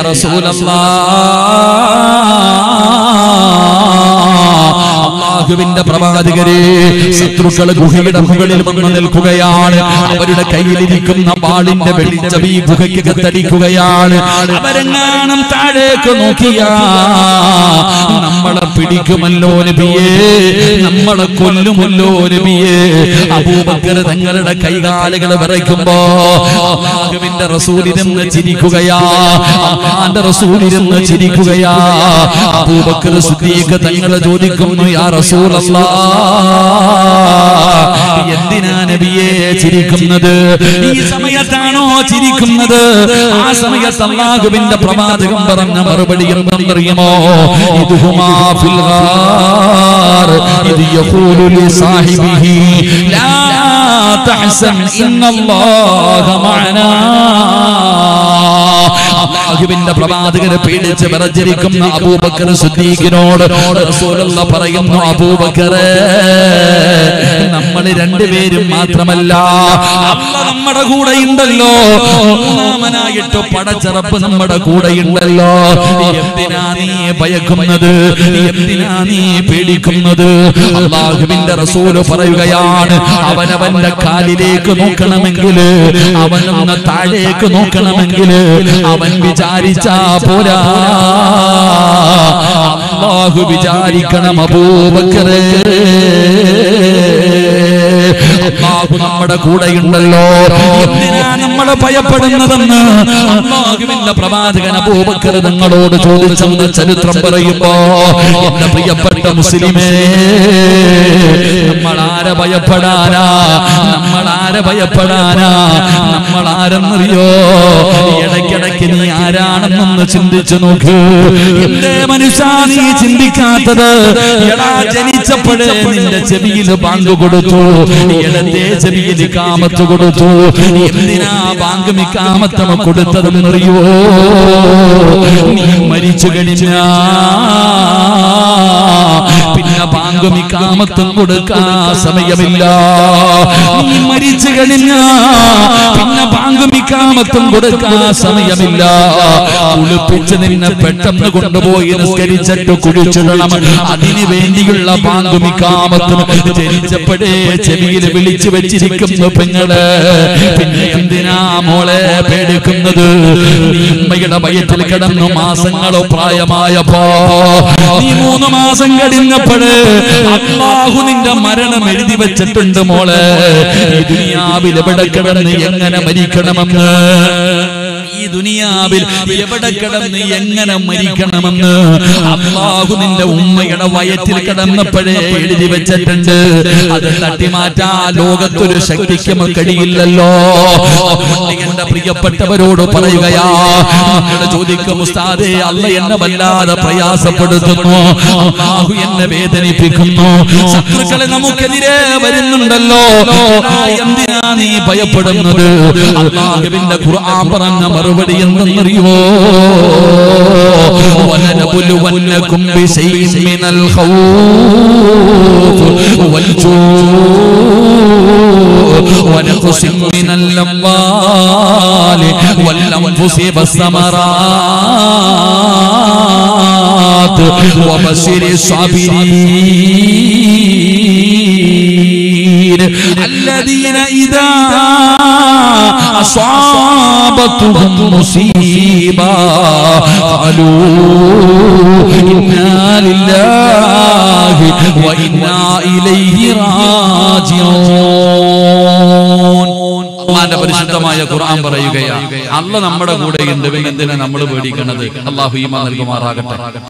റസൂലല്ലാഹ് അള്ളാഹുവിന്റെ പ്രവാചകരെ ശത്രുക്കൾ ഗുഹയുടെ മുകളിൽ വന്ന് നിൽക്കുകയാണ് അവരുടെ കയ്യിലിരിക്കുന്ന വാളിന്റെ വെളിച്ചം ഈ ഗുഹയ്ക്ക് കത്തടിക്കുകയാണ് അവരെങ്ങാനും താഴേക്ക് നോക്കിയാ നമ്മളെ പിടിക്കുമല്ലോ നബിയേ നമ്മളെ കൊല്ലുമല്ലോ നബിയേ അബൂബക്കർ തങ്ങളുടെ കൈകാലുകൾ വിറയ്ക്കുമ്പോ അള്ളാഹുവിന്റെ റസൂലിരുന്ന് ചിരിക്കുകയാ അള്ളാന്റെ റസൂലിരുന്ന് ചിരിക്കുകയാ അബൂബക്കർ സുദ്ദീഖ് തങ്ങൾ ചോദിക്കുന്നു യാ റസൂലല്ലാ എന്തിനാ നബിയെ ചിരിക്കുന്നത് ഈ സമയത്താണോ ചിരിക്കുന്നത് ആ സമയത്ത് അള്ളാഹുവിന്റെ പ്രവാചകം പറഞ്ഞ മറുപടി എന്തെന്നറിയുമോ ഇതുഹുമാ ഫിൽ ഗാർ ഇത് യഖൂലു ലി സാഹിബിഹി ലാ തഹ്സൻ ഇന്നല്ലാഹ മഅനാ അള്ളാഹുവിന്റെ പ്രവാചകരെ പേടിച്ച് വിറച്ചിരിക്കുന്ന അബൂബക്കർ സിദ്ദീഖിനോട് റസൂലുള്ള പറയുന്നു അബൂബക്കറെ നമ്മൾ രണ്ടുപേരും മാത്രമല്ല അല്ല നമ്മുടെ കൂടെ ഉണ്ടല്ലോ മൂന്നാമനായിട്ട് പടച്ചറപ്പ് നമ്മുടെ കൂടെ ഉണ്ടല്ലോ എന്തിനാ നീ ഭയക്കുന്നത് എന്തിനാ നീ പേടിക്കുന്നത് അള്ളാഹുവിന്റെ റസൂല് പറയുകയാണ് അവനവന്റെ കാലിലേക്ക് നോക്കണമെങ്കിൽ അവനൊന്ന് താഴേക്ക് നോക്കണമെങ്കിൽ അവൻ വിചാരിച്ചാ പോരാ അള്ളാഹു വിചാരിക്കണം അബൂബക്കറേ അള്ളാഹു നമ്മുടെ കൂടെയുണ്ടല്ലോ എന്തിനാ നമ്മളെ ഭയപ്പെടുന്നതെന്ന് അള്ളാഹുവിന്റെ പ്രവാചകൻ അബൂബക്കർ നിങ്ങളോട് ചോദിച്ചെന്ന് ചരിത്രം പറയുമ്പോ എന്റെ പ്രിയപ്പെട്ട മുസ്ലിമേ നമ്മൾ ആരെ ഭയപ്പെടാനാ നമ്മൾ ആരെ ഭയപ്പെടാനാ നമ്മൾ ആരെന്നറിയോ ഇടയ്ക്കിടയ്ക്ക് നീ ആരാണെന്നൊന്ന് ചിന്തിച്ചു നോക്കൂ എന്തേ മനുഷ്യ നീ ചിന്തിക്കാത്തത് എടാ ജനിച്ചപ്പോഴേ നിന്റെ ചെവിയിൽ ബാങ്ക് കൊടുത്തു ഇടത്തെ ചെവിയിൽ കാമത്ത് കൊടുത്തു എന്തിനാ ബാങ്ക് മിക്കാമത്തമ കൊടുത്തതെന്നറിയോ നീ മരിച്ചു കഴിഞ്ഞാ പിന്നെ ബാങ്കും ഇക്കാമത്തും കൊടുക്കാൻ സമയമില്ല നീ മരിച്ചു കഴിഞ്ഞ പിന്നെ ബാങ്കും ഇക്കാമത്തും കൊടുക്കാൻ സമയമില്ല കുളിപ്പിച്ച് നിന്നെ പെട്ടെന്ന് കൊണ്ടുപോയി നിസ്കരിച്ചിട്ട് കുഴിച്ചിടണം അതിനു വേണ്ടിയുള്ള ബാങ്കും ഇക്കാമത്തും ജനിച്ചപ്പോഴേ ചെവിയിൽ വിളിച്ചു വെച്ചിരിക്കുന്നു പെങ്ങള് പിന്നെ എന്തിനാ മോളെ പേടിക്കുന്നത് നീ ഉമ്മയുടെ വയറ്റിൽ കിടന്നു മാസങ്ങളോ പ്രായമായപ്പോ നീ മൂന്ന് മാസം കഴിഞ്ഞപ്പോഴ് അള്ളാഹു നിന്റെ മരണം എഴുതി വെച്ചിട്ടുണ്ട് മോളെ ഈ ദുനിയാവിൽ എവിടെ കിടന്ന് എങ്ങനെ മരിക്കണമെന്ന് ഈ ഈ ദുനിയാവിൽ എവിടെ കിടന്ന് എങ്ങനെ മരിക്കണമെന്ന് അള്ളാഹു നിന്റെ ഉമ്മയുടെ വയറ്റിൽ കിടന്നപ്പോഴേ എഴുതി വെച്ചിട്ടുണ്ട് അത് തട്ടിമാറ്റാ ലോകത്തൊരു ശക്തിക്കും കഴിയില്ലല്ലോ അതുകൊണ്ട് എന്റെ പ്രിയപ്പെട്ടവരോട് പറയുകയാ നിങ്ങളുടെ ചോദിക്കും ഉസ്താദേ അല്ല എന്നെ വല്ലാതെ പ്രയാസപ്പെടുത്തുന്നു അള്ളാഹു എന്നെ വേദനിപ്പിക്കുന്നു ശത്രുക്കളെ നമുക്കെതിരെ വരുന്നുണ്ടല്ലോ എടാ, എന്തിനാ നീ ഭയപ്പെടുന്നത് അള്ളാഹുവിന്റെ ഖുർആൻ പറഞ്ഞ മറുപടി എന്തെന്നറിയോ ولنبلونكم بشيء من الخوف والجوع ونقص من الأموال والأنفس والثمرات وبشر الصابرين الذين إذا أصابتهم مصيبة قالوا إنا لله وإنا إليه راجعون അള്ളാന്റെ പരിശുദ്ധമായ ഖുർആൻ പറയുകയാണ് അല്ല നമ്മുടെ കൂടെ ഉണ്ട് പിന്നെ എന്തിനാ നമ്മൾ പേടിക്കണത് അള്ളാഹു ഈമാ നൽകുമാറാകട്ടെ